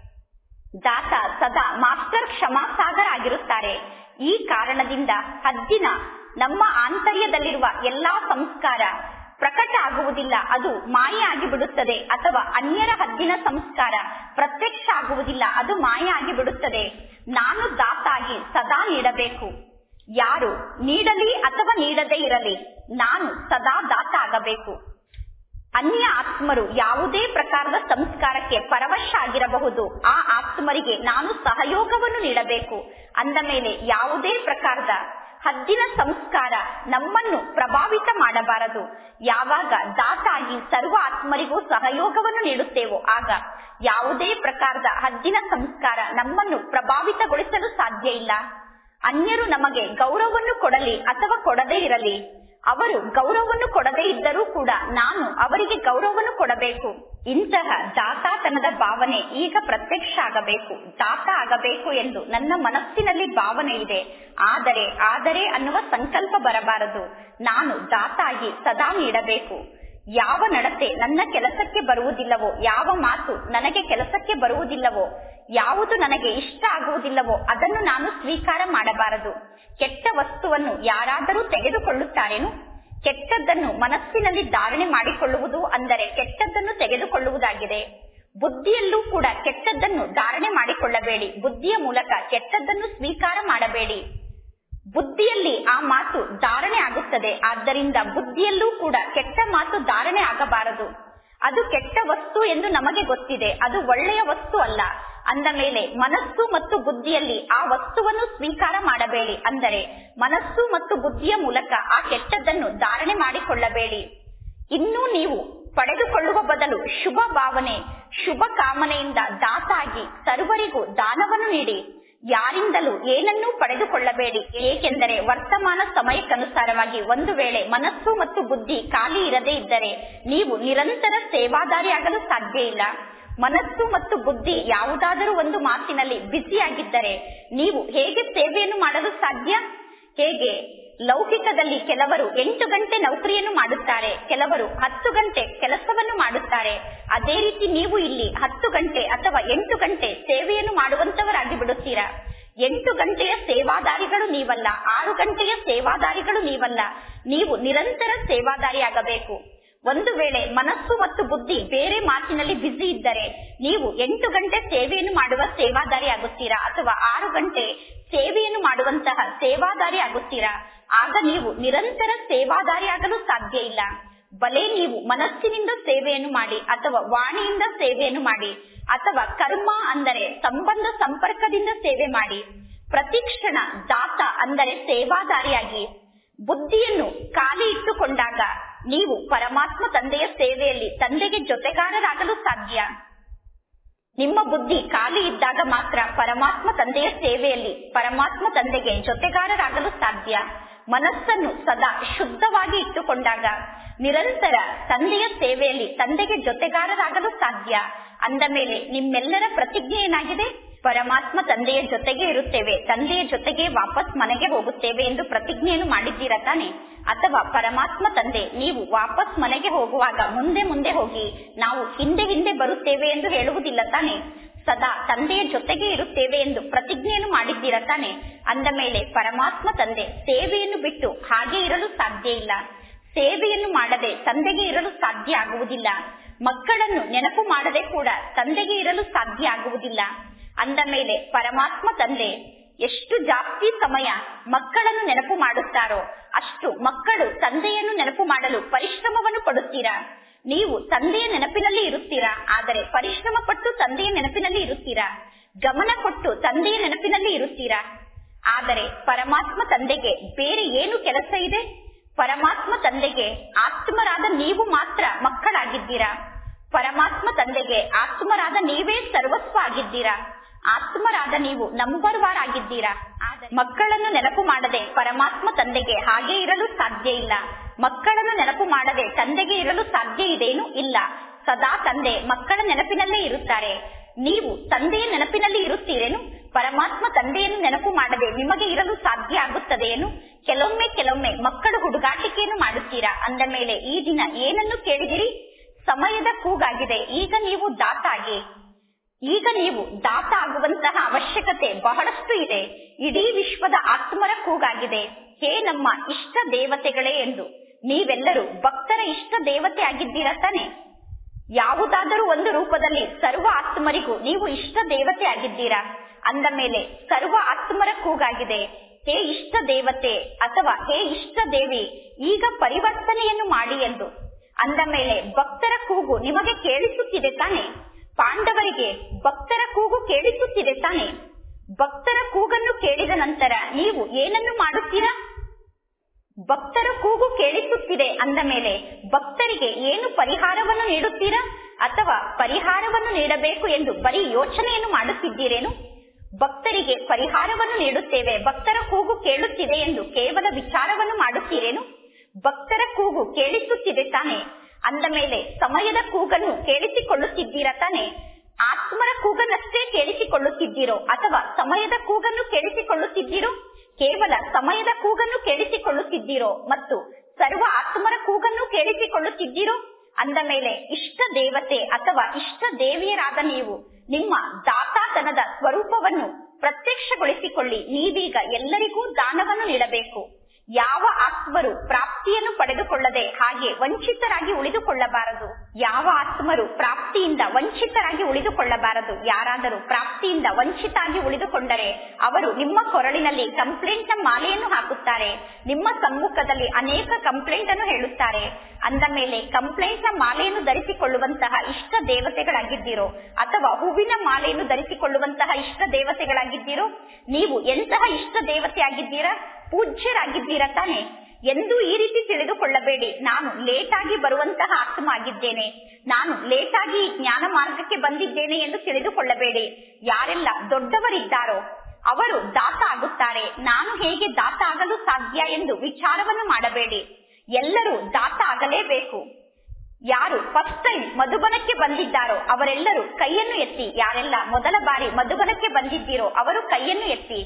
ದಾತ ಸದಾ ಮಾಸ್ಟರ್ ಕ್ಷಮಾಸಾಗರ ಆಗಿರುತ್ತಾರೆ ಈ ಕಾರಣದಿಂದ ಹದ್ದಿನ ನಮ್ಮ ಆಂತರ್ಯದಲ್ಲಿರುವ ಎಲ್ಲಾ ಸಂಸ್ಕಾರ ಪ್ರಕಟ ಆಗುವುದಿಲ್ಲ ಅದು ಮಾಯ ಆಗಿ ಬಿಡುತ್ತದೆ ಅಥವಾ ಅನ್ಯರ ಹದ್ದಿನ ಸಂಸ್ಕಾರ ಪ್ರತ್ಯಕ್ಷ ಆಗುವುದಿಲ್ಲ ಅದು ಮಾಯ ಆಗಿ ಬಿಡುತ್ತದೆ ನಾನು ದಾತಾಗಿ ಸದಾ ನೀಡಬೇಕು ಯಾರು ನೀಡಲಿ ಅಥವಾ ನೀಡದೇ ಇರಲಿ ನಾನು ಸದಾ ದಾತ ಆಗಬೇಕು ಅನ್ಯ ಆತ್ಮರು ಯಾವುದೇ ಪ್ರಕಾರದ ಸಂಸ್ಕಾರಕ್ಕೆ ಪರವಶ ಆಗಿರಬಹುದು ಆ ಆತ್ಮರಿಗೆ ನಾನು ಸಹಯೋಗವನ್ನು ನೀಡಬೇಕು ಅಂದ ಮೇಲೆ ಯಾವುದೇ ಪ್ರಕಾರದ ಹದ್ದಿನ ಸಂಸ್ಕಾರ ನಮ್ಮನ್ನು ಪ್ರಭಾವಿತ ಮಾಡಬಾರದು ಯಾವಾಗ ದಾತಾಗಿ ಸರ್ವ ಆತ್ಮರಿಗೂ ಸಹಯೋಗವನ್ನು ನೀಡುತ್ತೇವೋ ಆಗ ಯಾವುದೇ ಪ್ರಕಾರದ ಹದ್ದಿನ ಸಂಸ್ಕಾರ ನಮ್ಮನ್ನು ಪ್ರಭಾವಿತಗೊಳಿಸಲು ಸಾಧ್ಯ ಇಲ್ಲ ಅನ್ಯರು ನಮಗೆ ಗೌರವವನ್ನು ಕೊಡಲಿ ಅಥವಾ ಕೊಡದೇ ಇರಲಿ ಅವರು ಗೌರವವನ್ನು ಕೊಡದೇ ಇದ್ದರೂ ಕೂಡ ನಾನು ಅವರಿಗೆ ಗೌರವವನ್ನು ಕೊಡಬೇಕು ಇಂತಹ ದಾತಾತನದ ಭಾವನೆ ಈಗ ಪ್ರತ್ಯಕ್ಷ ಆಗಬೇಕು ದಾತ ಆಗಬೇಕು ಎಂದು ನನ್ನ ಮನಸ್ಸಿನಲ್ಲಿ ಭಾವನೆ ಇದೆ ಆದರೆ ಆದರೆ ಅನ್ನುವ ಸಂಕಲ್ಪ ಬರಬಾರದು ನಾನು ದಾತಾಗಿ ಸದಾ ನೀಡಬೇಕು ಯಾವ ನಡತೆ ನನ್ನ ಕೆಲಸಕ್ಕೆ ಬರುವುದಿಲ್ಲವೋ ಯಾವ ಮಾತು ನನಗೆ ಕೆಲಸಕ್ಕೆ ಬರುವುದಿಲ್ಲವೋ ಯಾವುದು ನನಗೆ ಇಷ್ಟ ಆಗುವುದಿಲ್ಲವೋ ಅದನ್ನು ನಾನು ಸ್ವೀಕಾರ ಮಾಡಬಾರದು ಕೆಟ್ಟ ವಸ್ತುವನ್ನು ಯಾರಾದರೂ ತೆಗೆದುಕೊಳ್ಳುತ್ತಾರೇನು ಕೆಟ್ಟದ್ದನ್ನು ಮನಸ್ಸಿನಲ್ಲಿ ಧಾರಣೆ ಮಾಡಿಕೊಳ್ಳುವುದು ಅಂದರೆ ಕೆಟ್ಟದ್ದನ್ನು ತೆಗೆದುಕೊಳ್ಳುವುದಾಗಿದೆ ಬುದ್ಧಿಯಲ್ಲೂ ಕೂಡ ಕೆಟ್ಟದ್ದನ್ನು ಧಾರಣೆ ಮಾಡಿಕೊಳ್ಳಬೇಡಿ ಬುದ್ಧಿಯ ಮೂಲಕ ಕೆಟ್ಟದ್ದನ್ನು ಸ್ವೀಕಾರ ಮಾಡಬೇಡಿ ಬುದ್ಧಿಯಲ್ಲಿ ಆ ಮಾತು ಧಾರಣೆ ಆಗುತ್ತದೆ ಆದ್ದರಿಂದ ಬುದ್ಧಿಯಲ್ಲೂ ಕೂಡ ಕೆಟ್ಟ ಮಾತು ಧಾರಣೆ ಆಗಬಾರದು ಅದು ಕೆಟ್ಟ ವಸ್ತು ಎಂದು ನಮಗೆ ಗೊತ್ತಿದೆ ಅದು ಒಳ್ಳೆಯ ವಸ್ತು ಅಲ್ಲ ಅಂದ ಮೇಲೆ ಮನಸ್ಸು ಮತ್ತು ಬುದ್ಧಿಯಲ್ಲಿ ಆ ವಸ್ತುವನ್ನು ಸ್ವೀಕಾರ ಮಾಡಬೇಡಿ ಅಂದರೆ ಮನಸ್ಸು ಮತ್ತು ಬುದ್ಧಿಯ ಮೂಲಕ ಆ ಕೆಟ್ಟದ್ದನ್ನು ಧಾರಣೆ ಮಾಡಿಕೊಳ್ಳಬೇಡಿ ಇನ್ನೂ ನೀವು ಪಡೆದುಕೊಳ್ಳುವ ಬದಲು ಶುಭ ಭಾವನೆ ಶುಭ ಕಾಮನೆಯಿಂದ ದಾತಾಗಿ ಸರ್ವರಿಗೂ ದಾನವನ್ನು ನೀಡಿ ಯಾರಿಂದಲೂ ಏನನ್ನೂ ಪಡೆದುಕೊಳ್ಳಬೇಡಿ ಏಕೆಂದರೆ ವರ್ತಮಾನ ಸಮಯಕ್ಕನುಸಾರವಾಗಿ ಒಂದು ವೇಳೆ ಮನಸ್ಸು ಮತ್ತು ಬುದ್ಧಿ ಖಾಲಿ ಇರದೇ ಇದ್ದರೆ ನೀವು ನಿರಂತರ ಸೇವಾದಾರಿಯಾಗಲು ಸಾಧ್ಯ ಇಲ್ಲ ಮನಸ್ಸು ಮತ್ತು ಬುದ್ಧಿ ಯಾವುದಾದರೂ ಒಂದು ಮಾತಿನಲ್ಲಿ ಬ್ಯುಸಿಯಾಗಿದ್ದರೆ ನೀವು ಹೇಗೆ ಸೇವೆಯನ್ನು ಮಾಡಲು ಸಾಧ್ಯ ಹೇಗೆ ಲೌಕಿಕದಲ್ಲಿ ಕೆಲವರು ಎಂಟು ಗಂಟೆ ನೌಕರಿಯನ್ನು ಮಾಡುತ್ತಾರೆ ಕೆಲವರು ಹತ್ತು ಗಂಟೆ ಕೆಲಸವನ್ನು ಮಾಡುತ್ತಾರೆ ಅದೇ ರೀತಿ ನೀವು ಇಲ್ಲಿ ಹತ್ತು ಗಂಟೆ ಅಥವಾ ಎಂಟು ಗಂಟೆ ಸೇವೆಯನ್ನು ಮಾಡುವಂತವರಾಗಿ ಬಿಡುತ್ತೀರಾ ಎಂಟು ಗಂಟೆಯ ಸೇವಾದಾರಿಗಳು ನೀವಲ್ಲ ಆರು ಗಂಟೆಯ ಸೇವಾದಾರಿಗಳು ನೀವಲ್ಲ ನೀವು ನಿರಂತರ ಸೇವಾದಾರಿಯಾಗಬೇಕು ಒಂದು ವೇಳೆ ಮನಸ್ಸು ಮತ್ತು ಬುದ್ಧಿ ಬೇರೆ ಮಾತಿನಲ್ಲಿ ಬ್ಯುಸಿ ಇದ್ದರೆ ನೀವು ಎಂಟು ಗಂಟೆ ಸೇವೆಯನ್ನು ಮಾಡುವ ಸೇವಾದಾರಿ ಆಗುತ್ತೀರಾ ಅಥವಾ ಆರು ಗಂಟೆ ಸೇವೆಯನ್ನು ಮಾಡುವಂತಹ ಸೇವಾದಾರಿ ಆಗುತ್ತೀರಾ ಆಗ ನೀವು ನಿರಂತರ ಸೇವಾದಾರಿಯಾಗಲು ಸಾಧ್ಯ ಇಲ್ಲ ಬಲೆ ನೀವು ಮನಸ್ಸಿನಿಂದ ಸೇವೆಯನ್ನು ಮಾಡಿ ಅಥವಾ ವಾಣಿಯಿಂದ ಸೇವೆಯನ್ನು ಮಾಡಿ ಅಥವಾ ಕರ್ಮ ಅಂದರೆ ಸಂಬಂಧ ಸಂಪರ್ಕದಿಂದ ಸೇವೆ ಮಾಡಿ ಪ್ರತಿಕ್ಷಣ ದಾತ ಅಂದರೆ ಸೇವಾದಾರಿಯಾಗಿ ಬುದ್ಧಿಯನ್ನು ಖಾಲಿ ಇಟ್ಟುಕೊಂಡಾಗ ನೀವು ಪರಮಾತ್ಮ ತಂದೆಯ ಸೇವೆಯಲ್ಲಿ ತಂದೆಗೆ ಜೊತೆಗಾರರಾಗಲು ಸಾಧ್ಯ ನಿಮ್ಮ ಬುದ್ಧಿ ಖಾಲಿ ಇದ್ದಾಗ ಮಾತ್ರ ಪರಮಾತ್ಮ ತಂದೆಯ ಸೇವೆಯಲ್ಲಿ ಪರಮಾತ್ಮ ತಂದೆಗೆ ಜೊತೆಗಾರರಾಗಲು ಸಾಧ್ಯ ಮನಸ್ಸನ್ನು ಸದಾ ಶುದ್ಧವಾಗಿ ಇಟ್ಟುಕೊಂಡಾಗ ನಿರಂತರ ತಂದೆಯ ಸೇವೆಯಲ್ಲಿ ತಂದೆಗೆ ಜೊತೆಗಾರರಾಗಲು ಸಾಧ್ಯ ಅಂದ ಮೇಲೆ ನಿಮ್ಮೆಲ್ಲರ ಪ್ರತಿಜ್ಞೆ ಏನಾಗಿದೆ ಪರಮಾತ್ಮ ತಂದೆಯ ಜೊತೆಗೆ ಇರುತ್ತೇವೆ ತಂದೆಯ ಜೊತೆಗೆ ವಾಪಸ್ ಮನೆಗೆ ಹೋಗುತ್ತೇವೆ ಎಂದು ಪ್ರತಿಜ್ಞೆಯನ್ನು ಮಾಡಿದ್ದೀರಾ ತಾನೆ ಅಥವಾ ಪರಮಾತ್ಮ ತಂದೆ ನೀವು ವಾಪಸ್ ಮನೆಗೆ ಹೋಗುವಾಗ ಮುಂದೆ ಮುಂದೆ ಹೋಗಿ ನಾವು ಹಿಂದೆ ಹಿಂದೆ ಬರುತ್ತೇವೆ ಎಂದು ಹೇಳುವುದಿಲ್ಲ ತಾನೆ ಸದಾ ತಂದೆಯ ಜೊತೆಗೆ ಇರುತ್ತೇವೆ ಎಂದು ಪ್ರತಿಜ್ಞೆಯನ್ನು ಮಾಡಿದ್ದೀರಾ ತಾನೆ ಅಂದ ಮೇಲೆ ಪರಮಾತ್ಮ ತಂದೆ ಸೇವೆಯನ್ನು ಬಿಟ್ಟು ಹಾಗೆ ಇರಲು ಸಾಧ್ಯ ಇಲ್ಲ ಸೇವೆಯನ್ನು ಮಾಡದೆ ತಂದೆಗೆ ಇರಲು ಸಾಧ್ಯ ಆಗುವುದಿಲ್ಲ ಮಕ್ಕಳನ್ನು ನೆನಪು ಮಾಡದೆ ಕೂಡ ತಂದೆಗೆ ಇರಲು ಸಾಧ್ಯ ಆಗುವುದಿಲ್ಲ ಅಂದ ಮೇಲೆ ಪರಮಾತ್ಮ ತಂದೆ ಎಷ್ಟು ಜಾಸ್ತಿ ಸಮಯ ಮಕ್ಕಳನ್ನು ನೆನಪು ಮಾಡುತ್ತಾರೋ ಅಷ್ಟು ಮಕ್ಕಳು ತಂದೆಯನ್ನು ನೆನಪು ಮಾಡಲು ಪರಿಶ್ರಮವನ್ನು ಪಡುತ್ತೀರಾ ನೀವು ತಂದೆಯ ನೆನಪಿನಲ್ಲಿ ಇರುತ್ತೀರಾ ಆದರೆ ಪರಿಶ್ರಮ ಪಟ್ಟು ತಂದೆಯ ನೆನಪಿನಲ್ಲಿ ಇರುತ್ತೀರಾ ಗಮನ ಕೊಟ್ಟು ತಂದೆಯ ನೆನಪಿನಲ್ಲಿ ಇರುತ್ತೀರಾ ಆದರೆ ಪರಮಾತ್ಮ ತಂದೆಗೆ ಬೇರೆ ಏನು ಕೆಲಸ ಇದೆ ಪರಮಾತ್ಮ ತಂದೆಗೆ ಆತ್ಮರಾದ ನೀವು ಮಾತ್ರ ಮಕ್ಕಳಾಗಿದ್ದೀರಾ ಪರಮಾತ್ಮ ತಂದೆಗೆ ಆತ್ಮರಾದ ನೀವೇ ಸರ್ವಸ್ವ ಆಗಿದ್ದೀರಾ ಆತ್ಮರಾದ ನೀವು ನಂಬರ್ ವಾರ್ ಆಗಿದ್ದೀರಾ ಮಕ್ಕಳನ್ನು ನೆನಪು ಮಾಡದೆ ಪರಮಾತ್ಮ ತಂದೆಗೆ ಹಾಗೆ ಇರಲು ಸಾಧ್ಯ ಇಲ್ಲ ಮಕ್ಕಳನ್ನು ನೆನಪು ಮಾಡದೆ ತಂದೆಗೆ ಇರಲು ಸಾಧ್ಯ ಇದೇನು ಇಲ್ಲ ಸದಾ ತಂದೆ ಮಕ್ಕಳ ನೆನಪಿನಲ್ಲೇ ಇರುತ್ತಾರೆ ನೀವು ತಂದೆಯ ನೆನಪಿನಲ್ಲಿ ಇರುತ್ತೀರೇನು ಪರಮಾತ್ಮ ತಂದೆಯನ್ನು ನೆನಪು ಮಾಡದೆ ನಿಮಗೆ ಇರಲು ಸಾಧ್ಯ ಆಗುತ್ತದೆಯೇನು ಕೆಲವೊಮ್ಮೆ ಕೆಲವೊಮ್ಮೆ ಮಕ್ಕಳು ಹುಡುಗಾಟಿಕೆಯನ್ನು ಮಾಡುತ್ತೀರಾ ಅಂದ ಮೇಲೆ ಈ ದಿನ ಏನನ್ನು ಕೇಳಿದಿರಿ ಸಮಯದ ಕೂಗಾಗಿದೆ ಈಗ ನೀವು ದಾತಾಗಿ ಈಗ ನೀವು ದಾತ ಆಗುವಂತಹ ಅವಶ್ಯಕತೆ ಬಹಳಷ್ಟು ಇದೆ ಇಡೀ ವಿಶ್ವದ ಆತ್ಮರ ಕೂಗಾಗಿದೆ ಹೇ ನಮ್ಮ ಇಷ್ಟ ದೇವತೆಗಳೇ ಎಂದು ನೀವೆಲ್ಲರೂ ಭಕ್ತರ ಇಷ್ಟ ದೇವತೆ ಆಗಿದ್ದೀರಾ ತಾನೆ ಯಾವುದಾದರೂ ಒಂದು ರೂಪದಲ್ಲಿ ಸರ್ವ ಆತ್ಮರಿಗೂ ನೀವು ಇಷ್ಟ ದೇವತೆ ಆಗಿದ್ದೀರಾ ಅಂದ ಮೇಲೆ ಸರ್ವ ಆತ್ಮರ ಕೂಗಾಗಿದೆ ಹೇ ಇಷ್ಟ ದೇವತೆ ಅಥವಾ ಹೇ ಇಷ್ಟ ದೇವಿ ಈಗ ಪರಿವರ್ತನೆಯನ್ನು ಮಾಡಿ ಎಂದು ಅಂದ ಮೇಲೆ ಭಕ್ತರ ಕೂಗು ನಿಮಗೆ ಕೇಳಿಸುತ್ತಿದೆ ತಾನೆ ಪಾಂಡವರಿಗೆ ಭಕ್ತರ ಕೂಗು ಕೇಳಿಸುತ್ತಿದೆ ತಾನೆ ಭಕ್ತರ ಕೂಗನ್ನು ಕೇಳಿದ ನಂತರ ನೀವು ಏನನ್ನು ಮಾಡುತ್ತೀರಾ ಭಕ್ತರ ಕೂಗು ಕೇಳಿಸುತ್ತಿದೆ ಅಂದ ಮೇಲೆ ಭಕ್ತರಿಗೆ ಏನು ಪರಿಹಾರವನ್ನು ನೀಡುತ್ತೀರಾ ಅಥವಾ ಪರಿಹಾರವನ್ನು ನೀಡಬೇಕು ಎಂದು ಬರೀ ಯೋಚನೆಯನ್ನು ಮಾಡುತ್ತಿದ್ದೀರೇನು ಭಕ್ತರಿಗೆ ಪರಿಹಾರವನ್ನು ನೀಡುತ್ತೇವೆ ಭಕ್ತರ ಕೂಗು ಕೇಳುತ್ತಿದೆ ಎಂದು ಕೇವಲ ವಿಚಾರವನ್ನು ಮಾಡುತ್ತೀರೇನು ಭಕ್ತರ ಕೂಗು ಕೇಳಿಸುತ್ತಿದೆ ತಾನೆ ಅಂದ ಮೇಲೆ ಸಮಯದ ಕೂಗನ್ನು ಕೇಳಿಸಿಕೊಳ್ಳುತ್ತಿದ್ದೀರಾ ತಾನೆ ಆತ್ಮರ ಕೂಗನ್ನಷ್ಟೇ ಕೇಳಿಸಿಕೊಳ್ಳುತ್ತಿದ್ದೀರೋ ಅಥವಾ ಸಮಯದ ಕೂಗನ್ನು ಕೇಳಿಸಿಕೊಳ್ಳುತ್ತಿದ್ದೀರೋ ಕೇವಲ ಸಮಯದ ಕೂಗನ್ನು ಕೇಳಿಸಿಕೊಳ್ಳುತ್ತಿದ್ದೀರೋ ಮತ್ತು ಸರ್ವ ಆತ್ಮರ ಕೂಗನ್ನು ಕೇಳಿಸಿಕೊಳ್ಳುತ್ತಿದ್ದೀರೋ ಅಂದ ಮೇಲೆ ಇಷ್ಟ ದೇವತೆ ಅಥವಾ ಇಷ್ಟ ದೇವಿಯರಾದ ನೀವು ನಿಮ್ಮ ದಾತಾತನದ ಸ್ವರೂಪವನ್ನು ಪ್ರತ್ಯಕ್ಷಗೊಳಿಸಿಕೊಳ್ಳಿ ನೀವೀಗ ಎಲ್ಲರಿಗೂ ದಾನವನ್ನು ನೀಡಬೇಕು ಯಾವ ಆತ್ಮರು ಪ್ರಾಪ್ತಿಯನ್ನು ಪಡೆದುಕೊಳ್ಳದೆ ಹಾಗೆ ವಂಚಿತರಾಗಿ ಉಳಿದುಕೊಳ್ಳಬಾರದು ಯಾವ ಆತ್ಮರು ಪ್ರಾಪ್ತಿಯಿಂದ ವಂಚಿತರಾಗಿ ಉಳಿದುಕೊಳ್ಳಬಾರದು ಯಾರಾದರೂ ಪ್ರಾಪ್ತಿಯಿಂದ ವಂಚಿತಾಗಿ ಉಳಿದುಕೊಂಡರೆ ಅವರು ನಿಮ್ಮ ಕೊರಳಿನಲ್ಲಿ ಕಂಪ್ಲೇಂಟ್ ನ ಮಾಲೆಯನ್ನು ಹಾಕುತ್ತಾರೆ ನಿಮ್ಮ ಸಮ್ಮುಖದಲ್ಲಿ ಅನೇಕ ಕಂಪ್ಲೇಂಟ್ ಅನ್ನು ಹೇಳುತ್ತಾರೆ ಅಂದ ಮೇಲೆ ಕಂಪ್ಲೇಂಟ್ ನ ಮಾಲೆಯನ್ನು ಧರಿಸಿಕೊಳ್ಳುವಂತಹ ಇಷ್ಟ ದೇವತೆಗಳಾಗಿದ್ದೀರೋ ಅಥವಾ ಹೂವಿನ ಮಾಲೆಯನ್ನು ಧರಿಸಿಕೊಳ್ಳುವಂತಹ ಇಷ್ಟ ದೇವತೆಗಳಾಗಿದ್ದೀರೋ ನೀವು ಎಂತಹ ಇಷ್ಟ ದೇವತೆ ಆಗಿದ್ದೀರಾ ಪೂಜ್ಯರಾಗಿದ್ದೀರಾ ತಾನೆ ಎಂದೂ ಈ ರೀತಿ ತಿಳಿದುಕೊಳ್ಳಬೇಡಿ ನಾನು ಲೇಟ್ ಆಗಿ ಬರುವಂತಹ ಆತ್ಮ ಆಗಿದ್ದೇನೆ ನಾನು ಲೇಟ್ ಆಗಿ ಜ್ಞಾನ ಮಾರ್ಗಕ್ಕೆ ಬಂದಿದ್ದೇನೆ ಎಂದು ತಿಳಿದುಕೊಳ್ಳಬೇಡಿ ಯಾರೆಲ್ಲ ದೊಡ್ಡವರಿದ್ದಾರೋ ಅವರು ದಾತ ಆಗುತ್ತಾರೆ ನಾನು ಹೇಗೆ ದಾತ ಆಗಲು ಸಾಧ್ಯ ಎಂದು ವಿಚಾರವನ್ನು ಮಾಡಬೇಡಿ ಎಲ್ಲರೂ ದಾತ ಆಗಲೇಬೇಕು ಯಾರು ಫಸ್ಟ್ ಟೈಮ್ ಮಧುಬನಕ್ಕೆ ಬಂದಿದ್ದಾರೋ ಅವರೆಲ್ಲರೂ ಕೈಯನ್ನು ಎತ್ತಿ ಯಾರೆಲ್ಲ ಮೊದಲ ಬಾರಿ ಮಧುಬನಕ್ಕೆ ಬಂದಿದ್ದೀರೋ ಅವರು ಕೈಯನ್ನು ಎತ್ತಿ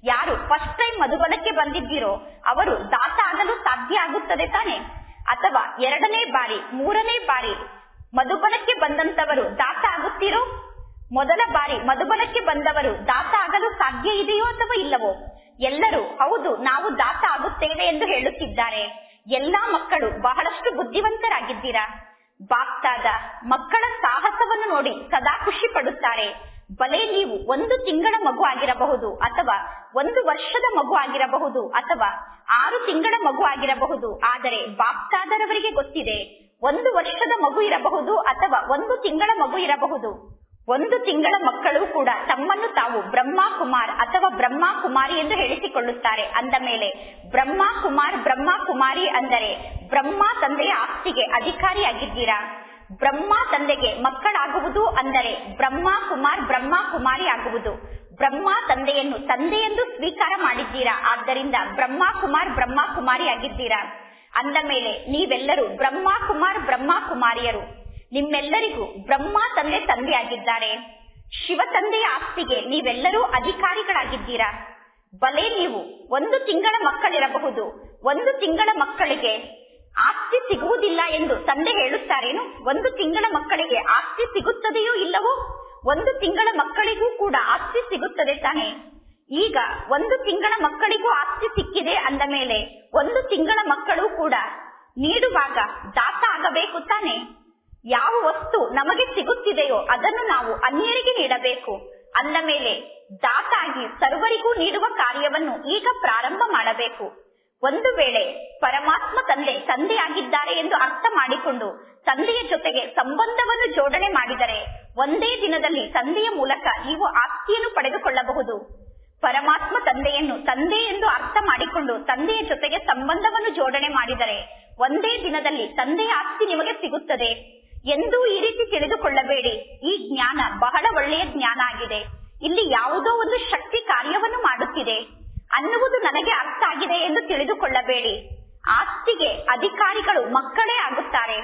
ಯಾರು ಫಸ್ಟ್ ಟೈಮ್ ಮಧುಬನಕ್ಕೆ ಬಂದಿದ್ದೀರೋ ಅವರು ದಾತ ಆಗಲು ಸಾಧ್ಯ ಆಗುತ್ತದೆ ತಾನೆ ಅಥವಾ ಎರಡನೇ ಬಾರಿ ಮೂರನೇ ಬಾರಿ ಮಧುಬನಕ್ಕೆ ಬಂದಂತವರು ದಾತ ಆಗುತ್ತೀರೋ ಮೊದಲ ಬಾರಿ ಮಧುಬನಕ್ಕೆ ಬಂದವರು ದಾತ ಆಗಲು ಸಾಧ್ಯ ಇದೆಯೋ ಅಥವಾ ಇಲ್ಲವೋ ಎಲ್ಲರೂ ಹೌದು ನಾವು ದಾತ ಆಗುತ್ತೇವೆ ಎಂದು ಹೇಳುತ್ತಿದ್ದಾರೆ ಎಲ್ಲಾ ಮಕ್ಕಳು ಬಹಳಷ್ಟು ಬುದ್ಧಿವಂತರಾಗಿದ್ದೀರಾ ಬಾಗ್ತಾದ ಮಕ್ಕಳ ಸಾಹಸವನ್ನು ನೋಡಿ ಸದಾ ಖುಷಿ ಪಡುತ್ತಾರೆ ಬಲೆ ನೀವು ಒಂದು ತಿಂಗಳ ಮಗು ಆಗಿರಬಹುದು ಅಥವಾ ಒಂದು ವರ್ಷದ ಮಗು ಆಗಿರಬಹುದು ಅಥವಾ ಆರು ತಿಂಗಳ ಮಗು ಆಗಿರಬಹುದು ಆದರೆ ಬಾಪ್ತಾದರವರಿಗೆ ಗೊತ್ತಿದೆ ಒಂದು ವರ್ಷದ ಮಗು ಇರಬಹುದು ಅಥವಾ ಒಂದು ತಿಂಗಳ ಮಗು ಇರಬಹುದು ಒಂದು ತಿಂಗಳ ಮಕ್ಕಳು ಕೂಡ ತಮ್ಮನ್ನು ತಾವು ಬ್ರಹ್ಮ ಕುಮಾರ್ ಅಥವಾ ಬ್ರಹ್ಮ ಕುಮಾರಿ ಎಂದು ಹೇಳಿಸಿಕೊಳ್ಳುತ್ತಾರೆ ಅಂದ ಮೇಲೆ ಬ್ರಹ್ಮ ಕುಮಾರ್ ಬ್ರಹ್ಮ ಕುಮಾರಿ ಅಂದರೆ ಬ್ರಹ್ಮ ತಂದೆಯ ಆಸ್ತಿಗೆ ಅಧಿಕಾರಿಯಾಗಿದ್ದೀರಾ ಬ್ರಹ್ಮ ತಂದೆಗೆ ಮಕ್ಕಳಾಗುವುದು ಅಂದರೆ ಬ್ರಹ್ಮ ಕುಮಾರ್ ಬ್ರಹ್ಮ ಕುಮಾರಿ ಆಗುವುದು ಬ್ರಹ್ಮ ತಂದೆಯನ್ನು ತಂದೆಯೆಂದು ಸ್ವೀಕಾರ ಮಾಡಿದ್ದೀರಾ ಆದ್ದರಿಂದ ಬ್ರಹ್ಮ ಕುಮಾರ್ ಬ್ರಹ್ಮ ಕುಮಾರಿ ಆಗಿದ್ದೀರಾ ಅಂದ ಮೇಲೆ ನೀವೆಲ್ಲರೂ ಬ್ರಹ್ಮ ಕುಮಾರ್ ಬ್ರಹ್ಮ ಕುಮಾರಿಯರು ನಿಮ್ಮೆಲ್ಲರಿಗೂ ಬ್ರಹ್ಮ ತಂದೆ ತಂದೆಯಾಗಿದ್ದಾರೆ ಶಿವ ತಂದೆಯ ಆಸ್ತಿಗೆ ನೀವೆಲ್ಲರೂ ಅಧಿಕಾರಿಗಳಾಗಿದ್ದೀರಾ ಬಲೆ ನೀವು ಒಂದು ತಿಂಗಳ ಮಕ್ಕಳಿರಬಹುದು ಒಂದು ತಿಂಗಳ ಮಕ್ಕಳಿಗೆ ಆಸ್ತಿ ಸಿಗುವುದಿಲ್ಲ ಎಂದು ತಂದೆ ಹೇಳುತ್ತಾರೇನು ಒಂದು ತಿಂಗಳ ಮಕ್ಕಳಿಗೆ ಆಸ್ತಿ ಸಿಗುತ್ತದೆಯೋ ಇಲ್ಲವೋ ಒಂದು ತಿಂಗಳ ಮಕ್ಕಳಿಗೂ ಕೂಡ ಆಸ್ತಿ ಸಿಗುತ್ತದೆ ತಾನೆ ಈಗ ಒಂದು ತಿಂಗಳ ಮಕ್ಕಳಿಗೂ ಆಸ್ತಿ ಸಿಕ್ಕಿದೆ ಅಂದ ಮೇಲೆ ಒಂದು ತಿಂಗಳ ಮಕ್ಕಳು ಕೂಡ ನೀಡುವಾಗ ದಾತ ಆಗಬೇಕು ತಾನೆ ಯಾವ ವಸ್ತು ನಮಗೆ ಸಿಗುತ್ತಿದೆಯೋ ಅದನ್ನು ನಾವು ಅನ್ಯರಿಗೆ ನೀಡಬೇಕು ಅಂದ ಮೇಲೆ ದಾತ ಆಗಿ ಸರ್ವರಿಗೂ ನೀಡುವ ಕಾರ್ಯವನ್ನು ಈಗ ಪ್ರಾರಂಭ ಮಾಡಬೇಕು ಒಂದು ವೇಳೆ ಪರಮಾತ್ಮ ತಂದೆ ತಂದೆಯಾಗಿದ್ದಾರೆ ಎಂದು ಅರ್ಥ ಮಾಡಿಕೊಂಡು ತಂದೆಯ ಜೊತೆಗೆ ಸಂಬಂಧವನ್ನು ಜೋಡಣೆ ಮಾಡಿದರೆ ಒಂದೇ ದಿನದಲ್ಲಿ ತಂದೆಯ ಮೂಲಕ ನೀವು ಆಸ್ತಿಯನ್ನು ಪಡೆದುಕೊಳ್ಳಬಹುದು ಪರಮಾತ್ಮ ತಂದೆಯನ್ನು ತಂದೆ ಎಂದು ಅರ್ಥ ಮಾಡಿಕೊಂಡು ತಂದೆಯ ಜೊತೆಗೆ ಸಂಬಂಧವನ್ನು ಜೋಡಣೆ ಮಾಡಿದರೆ ಒಂದೇ ದಿನದಲ್ಲಿ ತಂದೆಯ ಆಸ್ತಿ ನಿಮಗೆ ಸಿಗುತ್ತದೆ ಎಂದೂ ಈ ರೀತಿ ತಿಳಿದುಕೊಳ್ಳಬೇಡಿ ಈ ಜ್ಞಾನ ಬಹಳ ಒಳ್ಳೆಯ ಜ್ಞಾನ ಆಗಿದೆ ಇಲ್ಲಿ ಯಾವುದೋ ಒಂದು ಶಕ್ತಿ ಕಾರ್ಯವನ್ನು ಮಾಡುತ್ತಿದೆ ಅನ್ನುವುದು ನನಗೆ ಅರ್ಥ ಆಗಿದೆ ಎಂದು ತಿಳಿದುಕೊಳ್ಳಬೇಡಿ ಆಸ್ತಿಗೆ ಅಧಿಕಾರಿಗಳು ಮಕ್ಕಳೇ ಆಗುತ್ತಾರೆ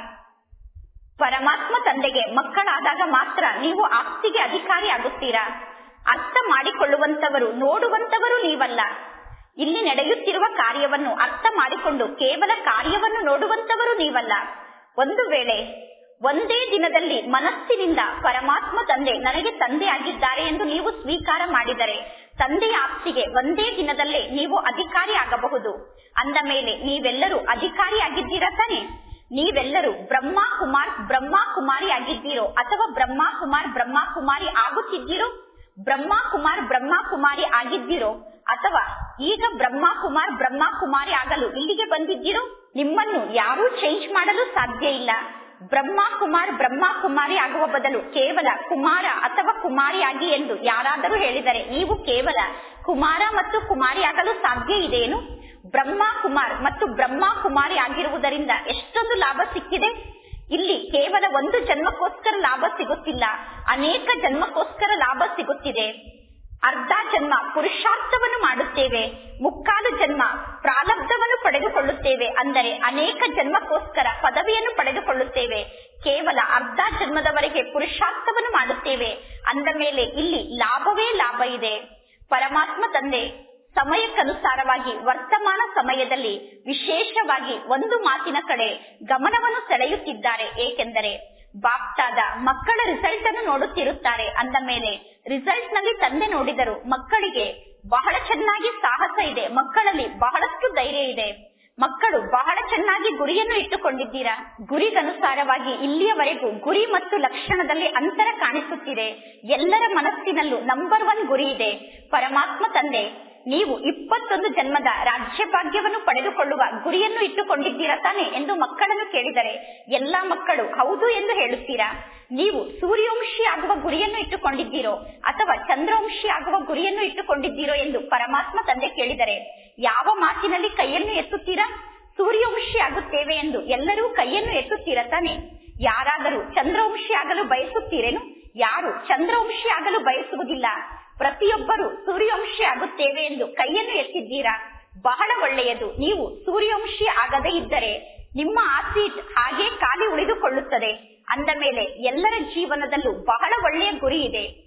ಪರಮಾತ್ಮ ತಂದೆಗೆ ಮಕ್ಕಳಾದಾಗ ಮಾತ್ರ ನೀವು ಆಸ್ತಿಗೆ ಅಧಿಕಾರಿ ಆಗುತ್ತೀರಾ ಅರ್ಥ ಮಾಡಿಕೊಳ್ಳುವಂತವರು ನೋಡುವಂತವರು ನೀವಲ್ಲ ಇಲ್ಲಿ ನಡೆಯುತ್ತಿರುವ ಕಾರ್ಯವನ್ನು ಅರ್ಥ ಮಾಡಿಕೊಂಡು ಕೇವಲ ಕಾರ್ಯವನ್ನು ನೋಡುವಂತವರು ನೀವಲ್ಲ ಒಂದು ವೇಳೆ ಒಂದೇ ದಿನದಲ್ಲಿ ಮನಸ್ಸಿನಿಂದ ಪರಮಾತ್ಮ ತಂದೆ ನನಗೆ ತಂದೆ ಆಗಿದ್ದಾರೆ ಎಂದು ನೀವು ಸ್ವೀಕಾರ ಮಾಡಿದರೆ ತಂದೆಯ ಆಸ್ತಿಗೆ ಒಂದೇ ದಿನದಲ್ಲೇ ನೀವು ಅಧಿಕಾರಿ ಆಗಬಹುದು ಅಂದ ಮೇಲೆ ನೀವೆಲ್ಲರೂ ಅಧಿಕಾರಿ ಆಗಿದ್ದೀರಾ ತಾನೆ ನೀವೆಲ್ಲರೂ ಬ್ರಹ್ಮ ಕುಮಾರ್ ಬ್ರಹ್ಮ ಕುಮಾರಿ ಆಗಿದ್ದೀರೋ ಅಥವಾ ಬ್ರಹ್ಮ ಕುಮಾರ್ ಬ್ರಹ್ಮ ಕುಮಾರಿ ಆಗುತ್ತಿದ್ದೀರೋ ಬ್ರಹ್ಮ ಕುಮಾರ್ ಬ್ರಹ್ಮ ಕುಮಾರಿ ಆಗಿದ್ದೀರೋ ಅಥವಾ ಈಗ ಬ್ರಹ್ಮ ಕುಮಾರ್ ಬ್ರಹ್ಮ ಕುಮಾರಿ ಆಗಲು ಇಲ್ಲಿಗೆ ಬಂದಿದ್ದೀರೋ ನಿಮ್ಮನ್ನು ಯಾರೂ ಚೇಂಜ್ ಮಾಡಲು ಸಾಧ್ಯ ಇಲ್ಲ ಬ್ರಹ್ಮ ಕುಮಾರ್ ಬ್ರಹ್ಮ ಕುಮಾರಿ ಆಗುವ ಬದಲು ಕೇವಲ ಕುಮಾರ ಅಥವಾ ಕುಮಾರಿಯಾಗಿ ಎಂದು ಯಾರಾದರೂ ಹೇಳಿದರೆ ನೀವು ಕೇವಲ ಕುಮಾರ ಮತ್ತು ಕುಮಾರಿ ಆಗಲು ಸಾಧ್ಯ ಇದೆಯೇನು ಬ್ರಹ್ಮ ಕುಮಾರ್ ಮತ್ತು ಬ್ರಹ್ಮ ಕುಮಾರಿ ಆಗಿರುವುದರಿಂದ ಎಷ್ಟೊಂದು ಲಾಭ ಸಿಕ್ಕಿದೆ ಇಲ್ಲಿ ಕೇವಲ ಒಂದು ಜನ್ಮಕ್ಕೋಸ್ಕರ ಲಾಭ ಸಿಗುತ್ತಿಲ್ಲ ಅನೇಕ ಜನ್ಮಕ್ಕೋಸ್ಕರ ಲಾಭ ಸಿಗುತ್ತಿದೆ ಅರ್ಧ ಜನ್ಮ ಪುರುಷಾರ್ಥವನ್ನು ಮಾಡುತ್ತೇವೆ ಮುಕ್ಕಾಲು ಜನ್ಮ ಪ್ರಾರಬ್ಧವನ್ನು ಪಡೆದುಕೊಳ್ಳುತ್ತೇವೆ ಅಂದರೆ ಅನೇಕ ಜನ್ಮಕ್ಕೋಸ್ಕರ ಪದವಿಯನ್ನು ಪಡೆದುಕೊಳ್ಳುತ್ತೇವೆ ಕೇವಲ ಅರ್ಧ ಜನ್ಮದವರೆಗೆ ಪುರುಷಾರ್ಥವನ್ನು ಮಾಡುತ್ತೇವೆ ಅಂದ ಮೇಲೆ ಇಲ್ಲಿ ಲಾಭವೇ ಲಾಭ ಇದೆ ಪರಮಾತ್ಮ ತಂದೆ ಸಮಯಕ್ಕನುಸಾರವಾಗಿ ವರ್ತಮಾನ ಸಮಯದಲ್ಲಿ ವಿಶೇಷವಾಗಿ ಒಂದು ಮಾತಿನ ಕಡೆ ಗಮನವನ್ನು ಸೆಳೆಯುತ್ತಿದ್ದಾರೆ ಏಕೆಂದರೆ ಬಾಪ್ತಾದ ಮಕ್ಕಳ ರಿಸಲ್ಟ್ ಅನ್ನು ನೋಡುತ್ತಿರುತ್ತಾರೆ ಅಂದ ಮೇಲೆ ರಿಸಲ್ಟ್ ನಲ್ಲಿ ತಂದೆ ನೋಡಿದರು ಮಕ್ಕಳಿಗೆ ಬಹಳ ಚೆನ್ನಾಗಿ ಸಾಹಸ ಇದೆ ಮಕ್ಕಳಲ್ಲಿ ಬಹಳಷ್ಟು ಧೈರ್ಯ ಇದೆ ಮಕ್ಕಳು ಬಹಳ ಚೆನ್ನಾಗಿ ಗುರಿಯನ್ನು ಇಟ್ಟುಕೊಂಡಿದ್ದೀರಾ ಗುರಿಗನುಸಾರವಾಗಿ ಇಲ್ಲಿಯವರೆಗೂ ಗುರಿ ಮತ್ತು ಲಕ್ಷಣದಲ್ಲಿ ಅಂತರ ಕಾಣಿಸುತ್ತಿದೆ ಎಲ್ಲರ ಮನಸ್ಸಿನಲ್ಲೂ ನಂಬರ್ ಒನ್ ಗುರಿ ಇದೆ ಪರಮಾತ್ಮ ತಂದೆ ನೀವು ಇಪ್ಪತ್ತೊಂದು ಜನ್ಮದ ರಾಜ್ಯ ಭಾಗ್ಯವನ್ನು ಪಡೆದುಕೊಳ್ಳುವ ಗುರಿಯನ್ನು ಇಟ್ಟುಕೊಂಡಿದ್ದೀರಾ ತಾನೆ ಎಂದು ಮಕ್ಕಳನ್ನು ಕೇಳಿದರೆ ಎಲ್ಲಾ ಮಕ್ಕಳು ಹೌದು ಎಂದು ಹೇಳುತ್ತೀರಾ ನೀವು ಸೂರ್ಯವಂಶಿ ಆಗುವ ಗುರಿಯನ್ನು ಇಟ್ಟುಕೊಂಡಿದ್ದೀರೋ ಅಥವಾ ಚಂದ್ರವಂಶಿ ಆಗುವ ಗುರಿಯನ್ನು ಇಟ್ಟುಕೊಂಡಿದ್ದೀರೋ ಎಂದು ಪರಮಾತ್ಮ ತಂದೆ ಕೇಳಿದರೆ ಯಾವ ಮಾತಿನಲ್ಲಿ ಕೈಯನ್ನು ಎತ್ತುತ್ತೀರಾ ಸೂರ್ಯವಂಶಿ ಆಗುತ್ತೇವೆ ಎಂದು ಎಲ್ಲರೂ ಕೈಯನ್ನು ಎತ್ತುತ್ತೀರಾ ತಾನೆ ಯಾರಾದರೂ ಚಂದ್ರವಂಶಿ ಆಗಲು ಬಯಸುತ್ತೀರೇನು ಯಾರು ಚಂದ್ರವಂಶಿ ಆಗಲು ಬಯಸುವುದಿಲ್ಲ ಪ್ರತಿಯೊಬ್ಬರು ಸೂರ್ಯವಂಶಿ ಆಗುತ್ತೇವೆ ಎಂದು ಕೈಯನ್ನು ಎತ್ತಿದ್ದೀರಾ ಬಹಳ ಒಳ್ಳೆಯದು ನೀವು ಸೂರ್ಯವಂಶಿ ಆಗದೇ ಇದ್ದರೆ ನಿಮ್ಮ ಆಸೀಟ್ ಹಾಗೆ ಖಾಲಿ ಉಳಿದುಕೊಳ್ಳುತ್ತದೆ ಅಂದ ಮೇಲೆ ಎಲ್ಲರ ಜೀವನದಲ್ಲೂ ಬಹಳ ಒಳ್ಳೆಯ ಗುರಿ ಇದೆ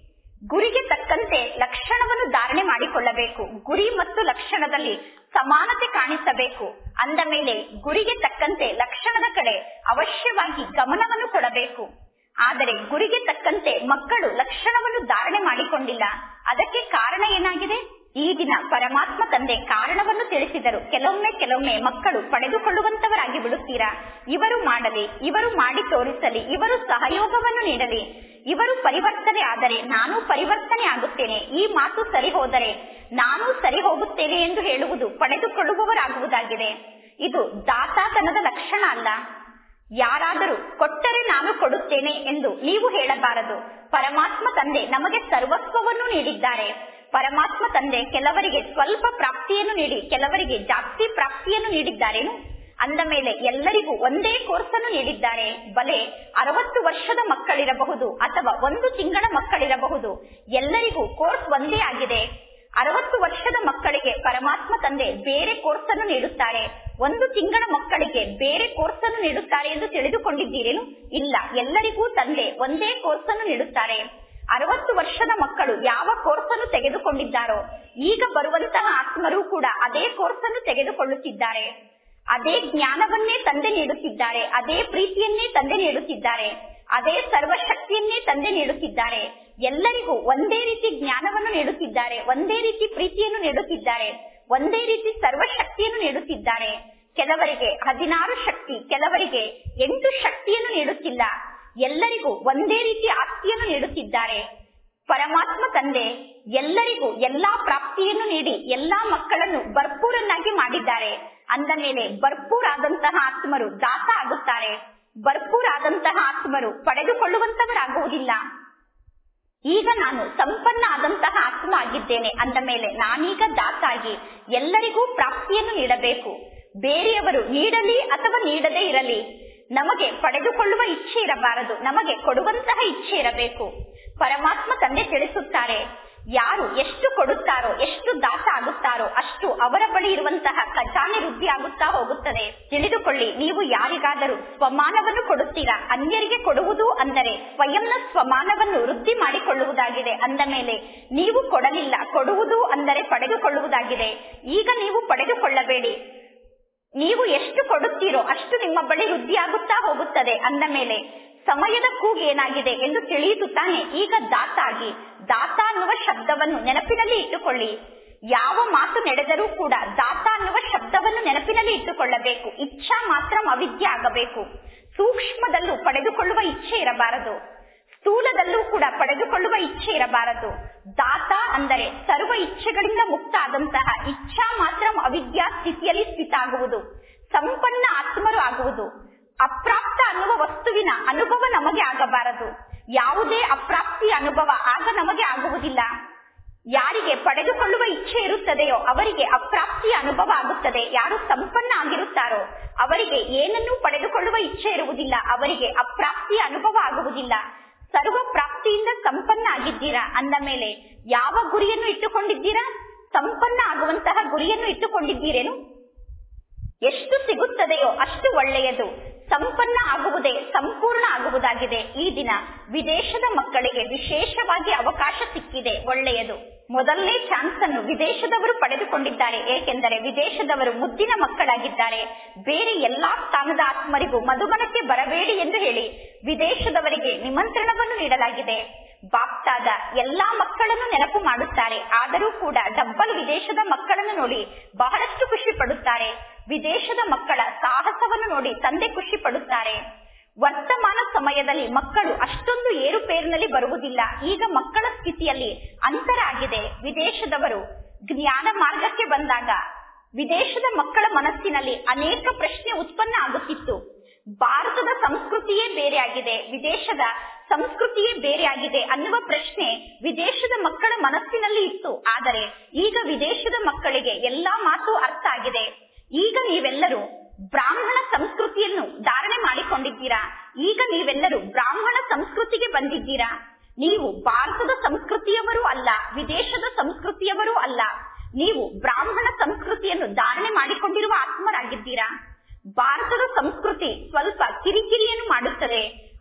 ಗುರಿಗೆ ತಕ್ಕಂತೆ ಲಕ್ಷಣವನ್ನು ಧಾರಣೆ ಮಾಡಿಕೊಳ್ಳಬೇಕು ಗುರಿ ಮತ್ತು ಲಕ್ಷಣದಲ್ಲಿ ಸಮಾನತೆ ಕಾಣಿಸಬೇಕು ಅಂದ ಮೇಲೆ ಗುರಿಗೆ ತಕ್ಕಂತೆ ಲಕ್ಷಣದ ಕಡೆ ಅವಶ್ಯವಾಗಿ ಗಮನವನ್ನು ಕೊಡಬೇಕು ಆದರೆ ಗುರಿಗೆ ತಕ್ಕಂತೆ ಮಕ್ಕಳು ಲಕ್ಷಣವನ್ನು ಧಾರಣೆ ಮಾಡಿಕೊಂಡಿಲ್ಲ ಅದಕ್ಕೆ ಕಾರಣ ಏನಾಗಿದೆ ಈ ದಿನ ಪರಮಾತ್ಮ ತಂದೆ ಕಾರಣವನ್ನು ತಿಳಿಸಿದರು ಕೆಲವೊಮ್ಮೆ ಕೆಲವೊಮ್ಮೆ ಮಕ್ಕಳು ಪಡೆದುಕೊಳ್ಳುವಂತವರಾಗಿ ಬಿಡುತ್ತೀರಾ ಇವರು ಮಾಡಲಿ ಇವರು ಮಾಡಿ ತೋರಿಸಲಿ ಇವರು ಸಹಯೋಗವನ್ನು ನೀಡಲಿ ಇವರು ಪರಿವರ್ತನೆ ಆದರೆ ನಾನು ಪರಿವರ್ತನೆ ಆಗುತ್ತೇನೆ ಈ ಮಾತು ಸರಿ ಹೋದರೆ ನಾನು ಸರಿ ಹೋಗುತ್ತೇನೆ ಎಂದು ಹೇಳುವುದು ಪಡೆದುಕೊಳ್ಳುವವರಾಗುವುದಾಗಿದೆ ಇದು ದಾತಾತನದ ಲಕ್ಷಣ ಅಲ್ಲ ಯಾರಾದರೂ ಕೊಟ್ಟರೆ ನಾನು ಕೊಡುತ್ತೇನೆ ಎಂದು ನೀವು ಹೇಳಬಾರದು ಪರಮಾತ್ಮ ತಂದೆ ನಮಗೆ ಸರ್ವಸ್ವವನ್ನು ನೀಡಿದ್ದಾರೆ ಪರಮಾತ್ಮ ತಂದೆ ಕೆಲವರಿಗೆ ಸ್ವಲ್ಪ ಪ್ರಾಪ್ತಿಯನ್ನು ನೀಡಿ ಕೆಲವರಿಗೆ ಜಾಸ್ತಿ ಪ್ರಾಪ್ತಿಯನ್ನು ನೀಡಿದ್ದಾರೇನು ಅಂದ ಮೇಲೆ ಎಲ್ಲರಿಗೂ ಒಂದೇ ಕೋರ್ಸ್ ಅನ್ನು ನೀಡಿದ್ದಾರೆ ಬಲೆ ಅರವತ್ತು ವರ್ಷದ ಮಕ್ಕಳಿರಬಹುದು ಅಥವಾ ಒಂದು ತಿಂಗಳ ಮಕ್ಕಳಿರಬಹುದು ಎಲ್ಲರಿಗೂ ಕೋರ್ಸ್ ಒಂದೇ ಆಗಿದೆ ಅರವತ್ತು ವರ್ಷದ ಮಕ್ಕಳಿಗೆ ಪರಮಾತ್ಮ ತಂದೆ ಬೇರೆ ಕೋರ್ಸ್ ಅನ್ನು ನೀಡುತ್ತಾರೆ ಒಂದು ತಿಂಗಳ ಮಕ್ಕಳಿಗೆ ಬೇರೆ ಕೋರ್ಸ್ ಅನ್ನು ನೀಡುತ್ತಾರೆ ಎಂದು ತಿಳಿದುಕೊಂಡಿದ್ದೀರೇನು ಇಲ್ಲ ಎಲ್ಲರಿಗೂ ತಂದೆ ಒಂದೇ ಕೋರ್ಸ್ ಅನ್ನು ನೀಡುತ್ತಾರೆ ಅರವತ್ತು ವರ್ಷದ ಮಕ್ಕಳು ಯಾವ ಕೋರ್ಸ್ ಅನ್ನು ತೆಗೆದುಕೊಂಡಿದ್ದಾರೋ ಈಗ ಬರುವಂತಹ ಆತ್ಮರು ಕೂಡ ಅದೇ ಕೋರ್ಸ್ ಅನ್ನು ತೆಗೆದುಕೊಳ್ಳುತ್ತಿದ್ದಾರೆ ಅದೇ ಜ್ಞಾನವನ್ನೇ ತಂದೆ ನೀಡುತ್ತಿದ್ದಾರೆ ಅದೇ ಪ್ರೀತಿಯನ್ನೇ ತಂದೆ ನೀಡುತ್ತಿದ್ದಾರೆ ಅದೇ ಸರ್ವಶಕ್ತಿಯನ್ನೇ ತಂದೆ ನೀಡುತ್ತಿದ್ದಾರೆ ಎಲ್ಲರಿಗೂ ಒಂದೇ ರೀತಿ ಜ್ಞಾನವನ್ನು ನೀಡುತ್ತಿದ್ದಾರೆ ಒಂದೇ ರೀತಿ ಪ್ರೀತಿಯನ್ನು ನೀಡುತ್ತಿದ್ದಾರೆ ಒಂದೇ ರೀತಿ ಸರ್ವಶಕ್ತಿಯನ್ನು ನೀಡುತ್ತಿದ್ದಾರೆ ಕೆಲವರಿಗೆ ಹದಿನಾರು ಶಕ್ತಿ ಕೆಲವರಿಗೆ ಎಂಟು ಶಕ್ತಿಯನ್ನು ನೀಡುತ್ತಿಲ್ಲ ಎಲ್ಲರಿಗೂ ಒಂದೇ ರೀತಿ ಆಸ್ತಿಯನ್ನು ನೀಡುತ್ತಿದ್ದಾರೆ ಪರಮಾತ್ಮ ತಂದೆ ಎಲ್ಲರಿಗೂ ಎಲ್ಲಾ ಪ್ರಾಪ್ತಿಯನ್ನು ನೀಡಿ ಎಲ್ಲಾ ಮಕ್ಕಳನ್ನು ಭರ್ಪೂರನ್ನಾಗಿ ಮಾಡಿದ್ದಾರೆ ಅಂದ ಮೇಲೆ ಭರ್ಪೂರಾದಂತಹ ಆತ್ಮರು ದಾತ ಆಗುತ್ತಾರೆ ಭರ್ಪೂರಾದಂತಹ ಆತ್ಮರು ಪಡೆದುಕೊಳ್ಳುವಂತವರಾಗುವುದಿಲ್ಲ ಈಗ ನಾನು ಸಂಪನ್ನ ಆದಂತಹ ಆತ್ಮ ಆಗಿದ್ದೇನೆ ಅಂದ ಮೇಲೆ ನಾನೀಗ ದಾತಾಗಿ ಎಲ್ಲರಿಗೂ ಪ್ರಾಪ್ತಿಯನ್ನು ನೀಡಬೇಕು ಬೇರೆಯವರು ನೀಡಲಿ ಅಥವಾ ನೀಡದೇ ಇರಲಿ ನಮಗೆ ಪಡೆದುಕೊಳ್ಳುವ ಇಚ್ಛೆ ಇರಬಾರದು ನಮಗೆ ಕೊಡುವಂತಹ ಇಚ್ಛೆ ಇರಬೇಕು ಪರಮಾತ್ಮ ತಂದೆ ತಿಳಿಸುತ್ತಾರೆ ಯಾರು ಎಷ್ಟು ಕೊಡುತ್ತಾರೋ ಎಷ್ಟು ದಾಸ ಆಗುತ್ತಾರೋ ಅಷ್ಟು ಅವರ ಬಳಿ ಇರುವಂತಹ ಖಜಾನೆ ವೃದ್ಧಿ ಆಗುತ್ತಾ ಹೋಗುತ್ತದೆ ತಿಳಿದುಕೊಳ್ಳಿ ನೀವು ಯಾರಿಗಾದರೂ ಸ್ವಮಾನವನ್ನು ಕೊಡುತ್ತೀರಾ ಅನ್ಯರಿಗೆ ಕೊಡುವುದು ಅಂದರೆ ಸ್ವಯಂನ ಸ್ವಮಾನವನ್ನು ವೃದ್ಧಿ ಮಾಡಿಕೊಳ್ಳುವುದಾಗಿದೆ ಅಂದ ಮೇಲೆ ನೀವು ಕೊಡಲಿಲ್ಲ ಕೊಡುವುದು ಅಂದರೆ ಪಡೆದುಕೊಳ್ಳುವುದಾಗಿದೆ ಈಗ ನೀವು ಪಡೆದುಕೊಳ್ಳಬೇಡಿ ನೀವು ಎಷ್ಟು ಕೊಡುತ್ತೀರೋ ಅಷ್ಟು ನಿಮ್ಮ ಬಳಿ ವೃದ್ಧಿಯಾಗುತ್ತಾ ಹೋಗುತ್ತದೆ ಅಂದ ಮೇಲೆ ಸಮಯದ ಕೂಗೇನಾಗಿದೆ ಎಂದು ತಿಳಿಯಿತು ತಾನೆ ಈಗ ದಾತ ಆಗಿ ದಾತ ಅನ್ನುವ ಶಬ್ದವನ್ನು ನೆನಪಿನಲ್ಲಿ ಇಟ್ಟುಕೊಳ್ಳಿ ಯಾವ ಮಾತು ನಡೆದರೂ ಕೂಡ ದಾತ ಅನ್ನುವ ಶಬ್ದವನ್ನು ನೆನಪಿನಲ್ಲಿ ಇಟ್ಟುಕೊಳ್ಳಬೇಕು ಇಚ್ಛಾ ಮಾತ್ರ ಅವಿದ್ಯೆ ಆಗಬೇಕು ಸೂಕ್ಷ್ಮದಲ್ಲೂ ಪಡೆದುಕೊಳ್ಳುವ ಇಚ್ಛೆ ಇರಬಾರದು ಸ್ಥೂಲದಲ್ಲೂ ಕೂಡ ಪಡೆದುಕೊಳ್ಳುವ ಇಚ್ಛೆ ಇರಬಾರದು ದಾತ ಅಂದರೆ ಸರ್ವ ಇಚ್ಛೆಗಳಿಂದ ಮುಕ್ತ ಆದಂತಹ ಇಚ್ಛಾ ಮಾತ್ರ ಅವಿದ್ಯಾ ಸ್ಥಿತಿಯಲ್ಲಿ ಸ್ಥಿತ ಆಗುವುದು ಸಂಪನ್ನ ಆತ್ಮರು ಆಗುವುದು ಅಪ್ರಾಪ್ತ ಅನ್ನುವ ವಸ್ತುವಿನ ಅನುಭವ ನಮಗೆ ಆಗಬಾರದು ಯಾವುದೇ ಅಪ್ರಾಪ್ತಿಯ ಅನುಭವ ಆಗ ನಮಗೆ ಆಗುವುದಿಲ್ಲ ಯಾರಿಗೆ ಪಡೆದುಕೊಳ್ಳುವ ಇಚ್ಛೆ ಇರುತ್ತದೆಯೋ ಅವರಿಗೆ ಅಪ್ರಾಪ್ತಿಯ ಅನುಭವ ಆಗುತ್ತದೆ ಯಾರು ಸಂಪನ್ನ ಆಗಿರುತ್ತಾರೋ ಅವರಿಗೆ ಏನನ್ನೂ ಪಡೆದುಕೊಳ್ಳುವ ಇಚ್ಛೆ ಇರುವುದಿಲ್ಲ ಅವರಿಗೆ ಅಪ್ರಾಪ್ತಿಯ ಅನುಭವ ಆಗುವುದಿಲ್ಲ ಸರ್ವ ಪ್ರಾಪ್ತಿಯಿಂದ ಸಂಪನ್ನ ಆಗಿದ್ದೀರಾ ಅಂದ ಮೇಲೆ ಯಾವ ಗುರಿಯನ್ನು ಇಟ್ಟುಕೊಂಡಿದ್ದೀರಾ ಸಂಪನ್ನ ಆಗುವಂತಹ ಗುರಿಯನ್ನು ಇಟ್ಟುಕೊಂಡಿದ್ದೀರೇನು ಎಷ್ಟು ಸಿಗುತ್ತದೆಯೋ ಅಷ್ಟು ಒಳ್ಳೆಯದು ಸಂಪನ್ನ ಆಗುವುದೇ ಸಂಪೂರ್ಣ ಆಗುವುದಾಗಿದೆ ಈ ದಿನ ವಿದೇಶದ ಮಕ್ಕಳಿಗೆ ವಿಶೇಷವಾಗಿ ಅವಕಾಶ ಸಿಕ್ಕಿದೆ ಒಳ್ಳೆಯದು ಮೊದಲನೇ ಚಾನ್ಸ್ ಅನ್ನು ವಿದೇಶದವರು ಪಡೆದುಕೊಂಡಿದ್ದಾರೆ ಏಕೆಂದರೆ ವಿದೇಶದವರು ಮುದ್ದಿನ ಮಕ್ಕಳಾಗಿದ್ದಾರೆ ಬೇರೆ ಎಲ್ಲಾ ಸ್ಥಾನದ ಆತ್ಮರಿಗೂ ಮಧುಬನಕ್ಕೆ ಬರಬೇಡಿ ಎಂದು ಹೇಳಿ ವಿದೇಶದವರಿಗೆ ನಿಮಂತ್ರಣವನ್ನು ನೀಡಲಾಗಿದೆ ಬಾಪ್ತಾದ ಎಲ್ಲಾ ಮಕ್ಕಳನ್ನು ನೆನಪು ಮಾಡುತ್ತಾರೆ ಆದರೂ ಕೂಡ ಡಬ್ಬಲ್ ವಿದೇಶದ ಮಕ್ಕಳನ್ನು ನೋಡಿ ಬಹಳಷ್ಟು ಖುಷಿ ಪಡುತ್ತಾರೆ ವಿದೇಶದ ಮಕ್ಕಳ ಸಾಹಸವನ್ನು ನೋಡಿ ತಂದೆ ಖುಷಿ ಪಡುತ್ತಾರೆ ವರ್ತಮಾನ ಸಮಯದಲ್ಲಿ ಮಕ್ಕಳು ಅಷ್ಟೊಂದು ಏರುಪೇರಿನಲ್ಲಿ ಬರುವುದಿಲ್ಲ ಈಗ ಮಕ್ಕಳ ಸ್ಥಿತಿಯಲ್ಲಿ ಅಂತರ ಆಗಿದೆ ವಿದೇಶದವರು ಜ್ಞಾನ ಮಾರ್ಗಕ್ಕೆ ಬಂದಾಗ ವಿದೇಶದ ಮಕ್ಕಳ ಮನಸ್ಸಿನಲ್ಲಿ ಅನೇಕ ಪ್ರಶ್ನೆ ಉತ್ಪನ್ನ ಆಗುತ್ತಿತ್ತು ಭಾರತದ ಸಂಸ್ಕೃತಿಯೇ ಬೇರೆ ಆಗಿದೆ ವಿದೇಶದ ಸಂಸ್ಕೃತಿಯೇ ಬೇರೆ ಆಗಿದೆ ಅನ್ನುವ ಪ್ರಶ್ನೆ ವಿದೇಶದ ಮಕ್ಕಳ ಮನಸ್ಸಿನಲ್ಲಿ ಇತ್ತು ಆದರೆ ಈಗ ವಿದೇಶದ ಮಕ್ಕಳಿಗೆ ಎಲ್ಲಾ ಮಾತು ಅರ್ಥ ಆಗಿದೆ ಈಗ ನೀವೆಲ್ಲರೂ ಬ್ರಾಹ್ಮಣ ಸಂಸ್ಕೃತಿಯನ್ನು ಧಾರಣೆ ಮಾಡಿಕೊಂಡಿದ್ದೀರಾ ಈಗ ನೀವೆಲ್ಲರೂ ಬ್ರಾಹ್ಮಣ ಸಂಸ್ಕೃತಿಗೆ ಬಂದಿದ್ದೀರಾ ನೀವು ಭಾರತದ ಸಂಸ್ಕೃತಿಯವರೂ ಅಲ್ಲ ವಿದೇಶದ ಸಂಸ್ಕೃತಿಯವರೂ ಅಲ್ಲ ನೀವು ಬ್ರಾಹ್ಮಣ ಸಂಸ್ಕೃತಿಯನ್ನು ಧಾರಣೆ ಮಾಡಿಕೊಂಡಿರುವ ಆತ್ಮರಾಗಿದ್ದೀರಾ ಭಾರತದ ಸಂಸ್ಕೃತಿ ಸ್ವಲ್ಪ ಕಿರಿಕಿರಿಯನ್ನು ಮಾಡುತ್ತದೆ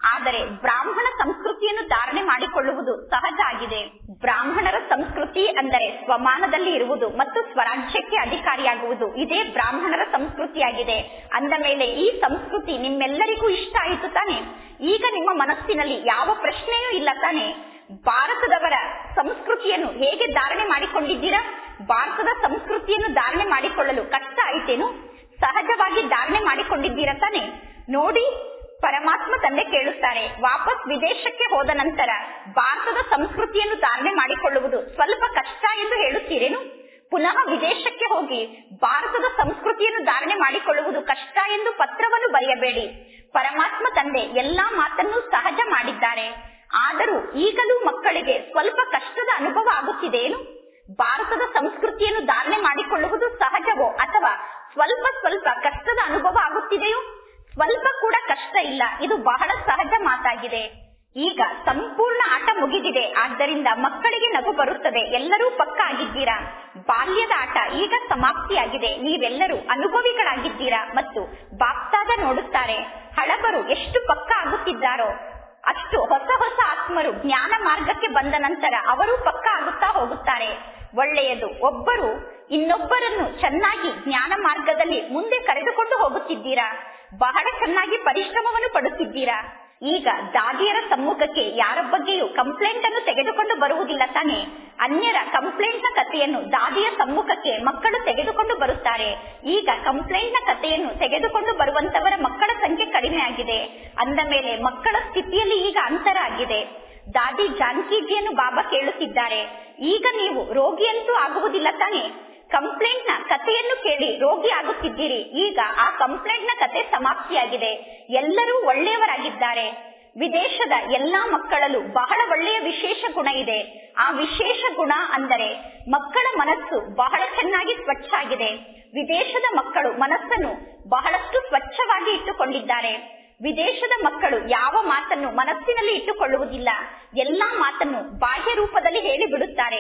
ಆದರೆ ಬ್ರಾಹ್ಮಣ ಸಂಸ್ಕೃತಿಯನ್ನು ಧಾರಣೆ ಮಾಡಿಕೊಳ್ಳುವುದು ಸಹಜ ಆಗಿದೆ ಬ್ರಾಹ್ಮಣರ ಸಂಸ್ಕೃತಿ ಅಂದರೆ ಸ್ವಮಾನದಲ್ಲಿ ಇರುವುದು ಮತ್ತು ಸ್ವರಾಜ್ಯಕ್ಕೆ ಅಧಿಕಾರಿಯಾಗುವುದು ಇದೇ ಬ್ರಾಹ್ಮಣರ ಸಂಸ್ಕೃತಿಯಾಗಿದೆ ಅಂದ ಮೇಲೆ ಈ ಸಂಸ್ಕೃತಿ ನಿಮ್ಮೆಲ್ಲರಿಗೂ ಇಷ್ಟ ಆಯಿತು ತಾನೆ ಈಗ ನಿಮ್ಮ ಮನಸ್ಸಿನಲ್ಲಿ ಯಾವ ಪ್ರಶ್ನೆಯೂ ಇಲ್ಲ ತಾನೆ ಭಾರತದವರ ಸಂಸ್ಕೃತಿಯನ್ನು ಹೇಗೆ ಧಾರಣೆ ಮಾಡಿಕೊಂಡಿದ್ದೀರಾ ಭಾರತದ ಸಂಸ್ಕೃತಿಯನ್ನು ಧಾರಣೆ ಮಾಡಿಕೊಳ್ಳಲು ಕಷ್ಟ ಆಯಿತೇನು ಸಹಜವಾಗಿ ಧಾರಣೆ ಮಾಡಿಕೊಂಡಿದ್ದೀರಾ ತಾನೆ ನೋಡಿ ಪರಮಾತ್ಮ ತಂದೆ ಕೇಳುತ್ತಾರೆ ವಾಪಸ್ ವಿದೇಶಕ್ಕೆ ಹೋದ ನಂತರ ಭಾರತದ ಸಂಸ್ಕೃತಿಯನ್ನು ಧಾರಣೆ ಮಾಡಿಕೊಳ್ಳುವುದು ಸ್ವಲ್ಪ ಕಷ್ಟ ಎಂದು ಹೇಳುತ್ತೀರೇನು ಪುನಃ ವಿದೇಶಕ್ಕೆ ಹೋಗಿ ಭಾರತದ ಸಂಸ್ಕೃತಿಯನ್ನು ಧಾರಣೆ ಮಾಡಿಕೊಳ್ಳುವುದು ಕಷ್ಟ ಎಂದು ಪತ್ರವನ್ನು ಬರೆಯಬೇಡಿ ಪರಮಾತ್ಮ ತಂದೆ ಎಲ್ಲಾ ಮಾತನ್ನು ಸಹಜ ಮಾಡಿದ್ದಾರೆ ಆದರೂ ಈಗಲೂ ಮಕ್ಕಳಿಗೆ ಸ್ವಲ್ಪ ಕಷ್ಟದ ಅನುಭವ ಆಗುತ್ತಿದೆಯೇನು ಭಾರತದ ಸಂಸ್ಕೃತಿಯನ್ನು ಧಾರಣೆ ಮಾಡಿಕೊಳ್ಳುವುದು ಸಹಜವೋ ಅಥವಾ ಸ್ವಲ್ಪ ಸ್ವಲ್ಪ ಕಷ್ಟದ ಅನುಭವ ಆಗುತ್ತಿದೆಯೋ ಸ್ವಲ್ಪ ಕೂಡ ಕಷ್ಟ ಇಲ್ಲ ಇದು ಬಹಳ ಸಹಜ ಮಾತಾಗಿದೆ ಈಗ ಸಂಪೂರ್ಣ ಆಟ ಮುಗಿದಿದೆ ಆದ್ದರಿಂದ ಮಕ್ಕಳಿಗೆ ನಗು ಬರುತ್ತದೆ ಎಲ್ಲರೂ ಪಕ್ಕ ಆಗಿದ್ದೀರಾ ಬಾಲ್ಯದ ಆಟ ಈಗ ಸಮಾಪ್ತಿಯಾಗಿದೆ ನೀವೆಲ್ಲರೂ ಅನುಭವಿಗಳಾಗಿದ್ದೀರಾ ಮತ್ತು ಬಾಪ್ತಾದ ನೋಡುತ್ತಾರೆ ಹಳಬರು ಎಷ್ಟು ಪಕ್ಕ ಆಗುತ್ತಿದ್ದಾರೋ ಅಷ್ಟು ಹೊಸ ಹೊಸ ಆತ್ಮರು ಜ್ಞಾನ ಮಾರ್ಗಕ್ಕೆ ಬಂದ ನಂತರ ಅವರು ಪಕ್ಕ ಆಗುತ್ತಾ ಹೋಗುತ್ತಾರೆ ಒಳ್ಳೆಯದು ಒಬ್ಬರು ಇನ್ನೊಬ್ಬರನ್ನು ಚೆನ್ನಾಗಿ ಜ್ಞಾನ ಮಾರ್ಗದಲ್ಲಿ ಮುಂದೆ ಕರೆದುಕೊಂಡು ಹೋಗುತ್ತಿದ್ದೀರಾ ಬಹಳ ಚೆನ್ನಾಗಿ ಪರಿಶ್ರಮವನ್ನು ಪಡುತ್ತಿದ್ದೀರಾ ಈಗ ದಾದಿಯರ ಸಮ್ಮುಖಕ್ಕೆ ಯಾರ ಬಗ್ಗೆಯೂ ಕಂಪ್ಲೇಂಟ್ ಅನ್ನು ತೆಗೆದುಕೊಂಡು ಬರುವುದಿಲ್ಲ ತಾನೆ ಅನ್ಯರ ಕಂಪ್ಲೇಂಟ್ ನ ಕಥೆಯನ್ನು ದಾದಿಯ ಸಮ್ಮುಖಕ್ಕೆ ಮಕ್ಕಳು ತೆಗೆದುಕೊಂಡು ಬರುತ್ತಾರೆ ಈಗ ಕಂಪ್ಲೇಂಟ್ ನ ಕಥೆಯನ್ನು ತೆಗೆದುಕೊಂಡು ಬರುವಂತವರ ಮಕ್ಕಳ ಸಂಖ್ಯೆ ಕಡಿಮೆ ಆಗಿದೆ ಅಂದ ಮೇಲೆ ಮಕ್ಕಳ ಸ್ಥಿತಿಯಲ್ಲಿ ಈಗ ಅಂತರ ಆಗಿದೆ ದಾದಿ ಜಾನಕಿಜಿಯನ್ನು ಬಾಬಾ ಕೇಳುತ್ತಿದ್ದಾರೆ ಈಗ ನೀವು ರೋಗಿಯಂತೂ ಆಗುವುದಿಲ್ಲ ತಾನೆ ಕಂಪ್ಲೇಂಟ್ ನ ಕಥೆಯನ್ನು ಕೇಳಿ ರೋಗಿ ಆಗುತ್ತಿದ್ದೀರಿ ಈಗ ಆ ಕಂಪ್ಲೇಂಟ್ ನ ಕತೆ ಸಮಾಪ್ತಿಯಾಗಿದೆ ಎಲ್ಲರೂ ಒಳ್ಳೆಯವರಾಗಿದ್ದಾರೆ ವಿದೇಶದ ಎಲ್ಲಾ ಮಕ್ಕಳಲ್ಲೂ ಬಹಳ ಒಳ್ಳೆಯ ವಿಶೇಷ ಗುಣ ಇದೆ ಆ ವಿಶೇಷ ಗುಣ ಅಂದರೆ ಮಕ್ಕಳ ಮನಸ್ಸು ಬಹಳ ಚೆನ್ನಾಗಿ ಸ್ವಚ್ಛ ಆಗಿದೆ ವಿದೇಶದ ಮಕ್ಕಳು ಮನಸ್ಸನ್ನು ಬಹಳಷ್ಟು ಸ್ವಚ್ಛವಾಗಿ ಇಟ್ಟುಕೊಂಡಿದ್ದಾರೆ ವಿದೇಶದ ಮಕ್ಕಳು ಯಾವ ಮಾತನ್ನು ಮನಸ್ಸಿನಲ್ಲಿ ಇಟ್ಟುಕೊಳ್ಳುವುದಿಲ್ಲ ಎಲ್ಲಾ ಮಾತನ್ನು ಬಾಹ್ಯ ರೂಪದಲ್ಲಿ ಹೇಳಿ ಬಿಡುತ್ತಾರೆ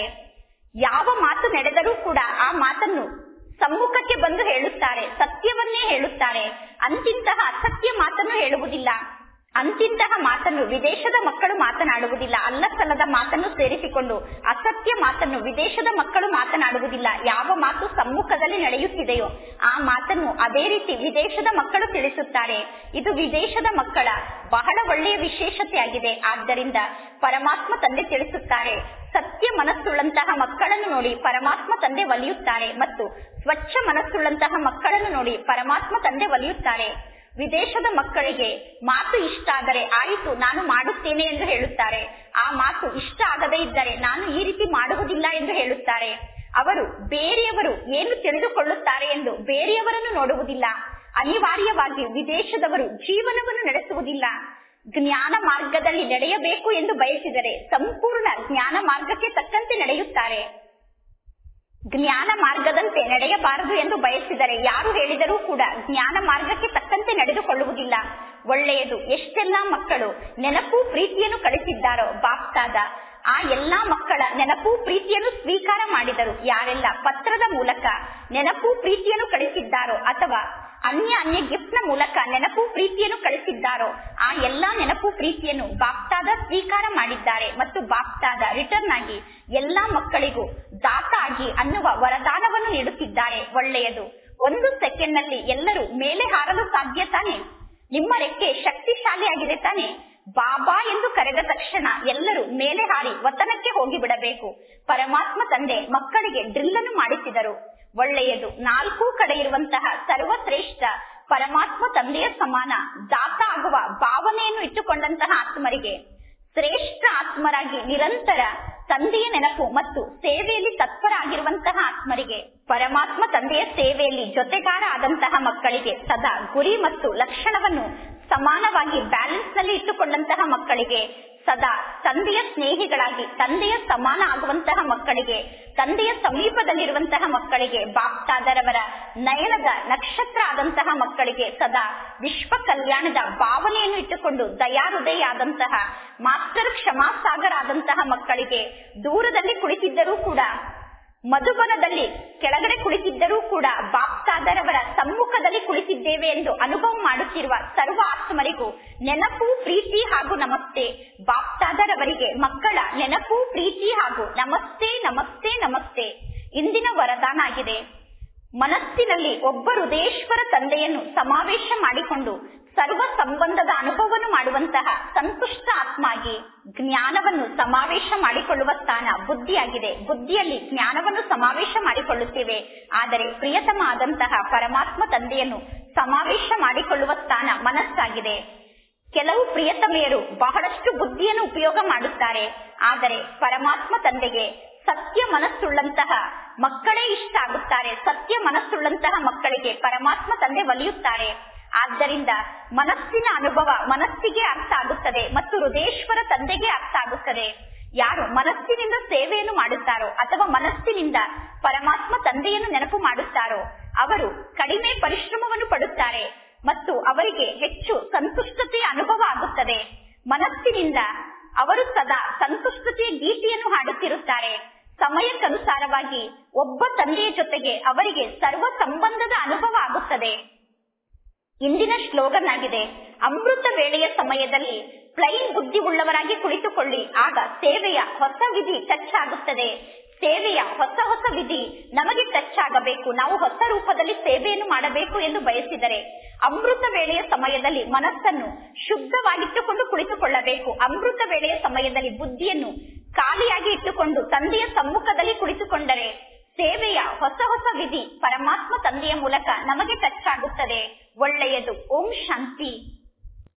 ಯಾವ ಮಾತು ನಡೆದರೂ ಕೂಡ ಆ ಮಾತನ್ನು ಸಮ್ಮುಖಕ್ಕೆ ಬಂದು ಹೇಳುತ್ತಾರೆ ಸತ್ಯವನ್ನೇ ಹೇಳುತ್ತಾರೆ ಅಂತಿಂತಹ ಅಸತ್ಯ ಮಾತನ್ನು ಹೇಳುವುದಿಲ್ಲ ಅಂತಿಂತಹ ಮಾತನ್ನು ವಿದೇಶದ ಮಕ್ಕಳು ಮಾತನಾಡುವುದಿಲ್ಲ ಅಲ್ಲ ಸಲ್ಲದ ಮಾತನ್ನು ಸೇರಿಸಿಕೊಂಡು ಅಸತ್ಯ ಮಾತನ್ನು ವಿದೇಶದ ಮಕ್ಕಳು ಮಾತನಾಡುವುದಿಲ್ಲ ಯಾವ ಮಾತು ಸಮ್ಮುಖದಲ್ಲಿ ನಡೆಯುತ್ತಿದೆಯೋ ಆ ಮಾತನ್ನು ಅದೇ ರೀತಿ ವಿದೇಶದ ಮಕ್ಕಳು ತಿಳಿಸುತ್ತಾರೆ ಇದು ವಿದೇಶದ ಮಕ್ಕಳ ಬಹಳ ಒಳ್ಳೆಯ ವಿಶೇಷತೆಯಾಗಿದೆ ಆದ್ದರಿಂದ ಪರಮಾತ್ಮ ತಂದೆ ತಿಳಿಸುತ್ತಾರೆ ಸತ್ಯ ಮನಸ್ಸುಳ್ಳಂತಹ ಮಕ್ಕಳನ್ನು ನೋಡಿ ಪರಮಾತ್ಮ ತಂದೆ ಒಲಿಯುತ್ತಾರೆ ಮತ್ತು ಸ್ವಚ್ಛ ಮನಸ್ಸುಳ್ಳಂತಹ ಮಕ್ಕಳನ್ನು ನೋಡಿ ಪರಮಾತ್ಮ ತಂದೆ ಒಲಿಯುತ್ತಾರೆ ವಿದೇಶದ ಮಕ್ಕಳಿಗೆ ಮಾತು ಇಷ್ಟ ಆದರೆ ಆಯಿತು ನಾನು ಮಾಡುತ್ತೇನೆ ಎಂದು ಹೇಳುತ್ತಾರೆ ಆ ಮಾತು ಇಷ್ಟ ಆಗದೇ ಇದ್ದರೆ ನಾನು ಈ ರೀತಿ ಮಾಡುವುದಿಲ್ಲ ಎಂದು ಹೇಳುತ್ತಾರೆ ಅವರು ಬೇರೆಯವರು ಏನು ತಿಳಿದುಕೊಳ್ಳುತ್ತಾರೆ ಎಂದು ಬೇರೆಯವರನ್ನು ನೋಡುವುದಿಲ್ಲ ಅನಿವಾರ್ಯವಾಗಿ ವಿದೇಶದವರು ಜೀವನವನ್ನು ನಡೆಸುವುದಿಲ್ಲ ಜ್ಞಾನ ಮಾರ್ಗದಲ್ಲಿ ನಡೆಯಬೇಕು ಎಂದು ಬಯಸಿದರೆ ಸಂಪೂರ್ಣ ಜ್ಞಾನ ಮಾರ್ಗಕ್ಕೆ ತಕ್ಕಂತೆ ನಡೆಯುತ್ತಾರೆ ಜ್ಞಾನ ಮಾರ್ಗದಂತೆ ನಡೆಯಬಾರದು ಎಂದು ಬಯಸಿದರೆ ಯಾರು ಹೇಳಿದರೂ ಕೂಡ ಜ್ಞಾನ ಮಾರ್ಗಕ್ಕೆ ತಕ್ಕಂತೆ ನಡೆದುಕೊಳ್ಳುವುದಿಲ್ಲ ಒಳ್ಳೆಯದು ಎಷ್ಟೆಲ್ಲಾ ಮಕ್ಕಳು ನೆನಪು ಪ್ರೀತಿಯನ್ನು ಕಳಿಸಿದ್ದಾರೋ ಬಾಪ್ತಾದ ಆ ಎಲ್ಲಾ ಮಕ್ಕಳ ನೆನಪು ಪ್ರೀತಿಯನ್ನು ಸ್ವೀಕಾರ ಮಾಡಿದರು ಯಾರೆಲ್ಲ ಪತ್ರದ ಮೂಲಕ ನೆನಪು ಪ್ರೀತಿಯನ್ನು ಕಳಿಸಿದ್ದಾರೋ ಅಥವಾ ಅನ್ಯ ಅನ್ಯ ಗಿಫ್ಟ್ ನ ಮೂಲಕ ನೆನಪು ಪ್ರೀತಿಯನ್ನು ಕಳಿಸಿದ್ದಾರೋ ಆ ಎಲ್ಲಾ ನೆನಪು ಪ್ರೀತಿಯನ್ನು ಬಾಪ್ತಾದ ಸ್ವೀಕಾರ ಮಾಡಿದ್ದಾರೆ ಮತ್ತು ಬಾಪ್ತಾದ ರಿಟರ್ನ್ ಆಗಿ ಎಲ್ಲಾ ಮಕ್ಕಳಿಗೂ ದಾತ ಆಗಿ ಅನ್ನುವ ವರದಾನವನ್ನು ನೀಡುತ್ತಿದ್ದಾರೆ ಒಳ್ಳೆಯದು ಒಂದು ಸೆಕೆಂಡ್ ನಲ್ಲಿ ಎಲ್ಲರೂ ಮೇಲೆ ಹಾರಲು ಸಾಧ್ಯ ತಾನೆ ನಿಮ್ಮ ರೆಕ್ಕೆ ಶಕ್ತಿಶಾಲಿಯಾಗಿದೆ ತಾನೆ ಬಾಬಾ ಎಂದು ಕರೆದ ತಕ್ಷಣ ಎಲ್ಲರೂ ಮೇಲೆ ಹಾರಿ ವತನಕ್ಕೆ ಹೋಗಿ ಬಿಡಬೇಕು ಪರಮಾತ್ಮ ತಂದೆ ಮಕ್ಕಳಿಗೆ ಡ್ರಿಲ್ ಅನ್ನು ಮಾಡಿಸಿದರು ಒಳ್ಳೆಯದು ನಾಲ್ಕು ಕಡೆ ಇರುವಂತಹ ಸರ್ವಶ್ರೇಷ್ಠ ಪರಮಾತ್ಮ ತಂದೆಯ ಸಮಾನ ದಾತ ಆಗುವ ಭಾವನೆಯನ್ನು ಇಟ್ಟುಕೊಂಡಂತಹ ಆತ್ಮರಿಗೆ ಶ್ರೇಷ್ಠ ಆತ್ಮರಾಗಿ ನಿರಂತರ ತಂದೆಯ ನೆನಪು ಮತ್ತು ಸೇವೆಯಲ್ಲಿ ತತ್ಪರಾಗಿರುವಂತಹ ಆತ್ಮರಿಗೆ ಪರಮಾತ್ಮ ತಂದೆಯ ಸೇವೆಯಲ್ಲಿ ಜೊತೆಗಾರ ಆದಂತಹ ಮಕ್ಕಳಿಗೆ ಸದಾ ಗುರಿ ಮತ್ತು ಲಕ್ಷಣವನ್ನು ಸಮಾನವಾಗಿ ಬ್ಯಾಲೆನ್ಸ್ ನಲ್ಲಿ ಇಟ್ಟುಕೊಂಡಂತಹ ಮಕ್ಕಳಿಗೆ ಸದಾ ತಂದೆಯ ಸ್ನೇಹಿಗಳಾಗಿ ತಂದೆಯ ಸಮಾನ ಆಗುವಂತಹ ಮಕ್ಕಳಿಗೆ ತಂದೆಯ ಸಮೀಪದಲ್ಲಿರುವಂತಹ ಮಕ್ಕಳಿಗೆ ಬಾಪ್ತಾದರವರ ನಯನದ ನಕ್ಷತ್ರ ಆದಂತಹ ಮಕ್ಕಳಿಗೆ ಸದಾ ವಿಶ್ವ ಕಲ್ಯಾಣದ ಭಾವನೆಯನ್ನು ಇಟ್ಟುಕೊಂಡು ದಯಾಹೃದಯ ಆದಂತಹ ಮಾಸ್ಟರ್ ಕ್ಷಮಾಸಾಗರ ಆದಂತಹ ಮಕ್ಕಳಿಗೆ ದೂರದಲ್ಲಿ ಕುಳಿತಿದ್ದರೂ ಕೂಡ ಮಧುಬನದಲ್ಲಿ ಕೆಳಗಡೆ ಕುಳಿತಿದ್ದರೂ ಕೂಡ ಬಾಪ್ತಾದರವರ ಸಮ್ಮುಖದಲ್ಲಿ ಕುಳಿತಿದ್ದೇವೆ ಎಂದು ಅನುಭವ ಮಾಡುತ್ತಿರುವ ಸರ್ವ ಆತ್ಮರಿಗೂ ನೆನಪು ಪ್ರೀತಿ ಹಾಗೂ ನಮಸ್ತೆ ಬಾಪ್ತಾದರವರಿಗೆ ಮಕ್ಕಳ ನೆನಪು ಪ್ರೀತಿ ಹಾಗೂ ನಮಸ್ತೆ ನಮಸ್ತೆ ನಮಸ್ತೆ ಇಂದಿನ ವರದಾನ ಆಗಿದೆ ಮನಸ್ಸಿನಲ್ಲಿ ಒಬ್ಬ ಹೃದಯೇಶ್ವರ ತಂದೆಯನ್ನು ಸಮಾವೇಶ ಮಾಡಿಕೊಂಡು ಸರ್ವ ಸಂಬಂಧದ ಅನುಭವವನ್ನು ಮಾಡುವಂತಹ ಸಂತುಷ್ಟ ಆತ್ಮಾಗಿ ಜ್ಞಾನವನ್ನು ಸಮಾವೇಶ ಮಾಡಿಕೊಳ್ಳುವ ಸ್ಥಾನ ಬುದ್ಧಿಯಾಗಿದೆ ಬುದ್ಧಿಯಲ್ಲಿ ಜ್ಞಾನವನ್ನು ಸಮಾವೇಶ ಮಾಡಿಕೊಳ್ಳುತ್ತೇವೆ ಆದರೆ ಪ್ರಿಯತಮ ಆದಂತಹ ಪರಮಾತ್ಮ ತಂದೆಯನ್ನು ಸಮಾವೇಶ ಮಾಡಿಕೊಳ್ಳುವ ಸ್ಥಾನ ಮನಸ್ಸಾಗಿದೆ ಕೆಲವು ಪ್ರಿಯತಮೆಯರು ಬಹಳಷ್ಟು ಬುದ್ಧಿಯನ್ನು ಉಪಯೋಗ ಮಾಡುತ್ತಾರೆ ಆದರೆ ಪರಮಾತ್ಮ ತಂದೆಗೆ ಸತ್ಯ ಮನಸ್ಸುಳ್ಳಂತಹ ಮಕ್ಕಳೇ ಇಷ್ಟ ಆಗುತ್ತಾರೆ ಸತ್ಯ ಮನಸ್ಸುಳ್ಳಂತಹ ಮಕ್ಕಳಿಗೆ ಪರಮಾತ್ಮ ತಂದೆ ಒಲಿಯುತ್ತಾರೆ ಆದ್ದರಿಂದ ಮನಸ್ಸಿನ ಅನುಭವ ಮನಸ್ಸಿಗೆ ಅರ್ಥ ಆಗುತ್ತದೆ ಮತ್ತು ಹೃದಯೇಶ್ವರ ತಂದೆಗೆ ಅರ್ಥ ಆಗುತ್ತದೆ ಯಾರು ಮನಸ್ಸಿನಿಂದ ಸೇವೆಯನ್ನು ಮಾಡುತ್ತಾರೋ ಅಥವಾ ಮನಸ್ಸಿನಿಂದ ಪರಮಾತ್ಮ ತಂದೆಯನ್ನು ನೆನಪು ಮಾಡುತ್ತಾರೋ ಅವರು ಕಡಿಮೆ ಪರಿಶ್ರಮವನ್ನು ಪಡುತ್ತಾರೆ ಮತ್ತು ಅವರಿಗೆ ಹೆಚ್ಚು ಸಂತುಷ್ಟತೆಯ ಅನುಭವ ಆಗುತ್ತದೆ ಮನಸ್ಸಿನಿಂದ ಅವರು ಸದಾ ಸಂತುಷ್ಟತೆಯ ಗೀತೆಯನ್ನು ಹಾಡುತ್ತಿರುತ್ತಾರೆ ಸಮಯಕ್ಕನುಸಾರವಾಗಿ ಒಬ್ಬ ತಂದೆಯ ಜೊತೆಗೆ ಅವರಿಗೆ ಸರ್ವ ಸಂಬಂಧದ ಅನುಭವ ಆಗುತ್ತದೆ ಇಂದಿನ ಸ್ಲೋಗನ್ ಆಗಿದೆ ಅಮೃತ ವೇಳೆಯ ಸಮಯದಲ್ಲಿ ಪ್ಲೈನ್ ಬುದ್ಧಿ ಉಳ್ಳವರಾಗಿ ಕುಳಿತುಕೊಳ್ಳಿ ಆಗ ಸೇವೆಯ ಹೊಸ ವಿಧಿ ಟಚ್ ಆಗುತ್ತದೆ ಸೇವೆಯ ಹೊಸ ಹೊಸ ವಿಧಿ ನಮಗೆ ಟಚ್ ಆಗಬೇಕು ನಾವು ಹೊಸ ರೂಪದಲ್ಲಿ ಸೇವೆಯನ್ನು ಮಾಡಬೇಕು ಎಂದು ಬಯಸಿದರೆ ಅಮೃತ ವೇಳೆಯ ಸಮಯದಲ್ಲಿ ಮನಸ್ಸನ್ನು ಶುದ್ಧವಾಗಿಟ್ಟುಕೊಂಡು ಕುಳಿತುಕೊಳ್ಳಬೇಕು ಅಮೃತ ವೇಳೆಯ ಸಮಯದಲ್ಲಿ ಬುದ್ಧಿಯನ್ನು ಖಾಲಿಯಾಗಿ ಇಟ್ಟುಕೊಂಡು ತಂದೆಯ ಸಮ್ಮುಖದಲ್ಲಿ ಕುಳಿತುಕೊಂಡರೆ ಸೇವೆಯ ಹೊಸ ಹೊಸ ವಿಧಿ ಪರಮಾತ್ಮ ತಂದೆಯ ಮೂಲಕ ನಮಗೆ ಟಚ್ ಆಗುತ್ತದೆ ಒಳ್ಳೆಯದು ಓಂ ಶಾಂತಿ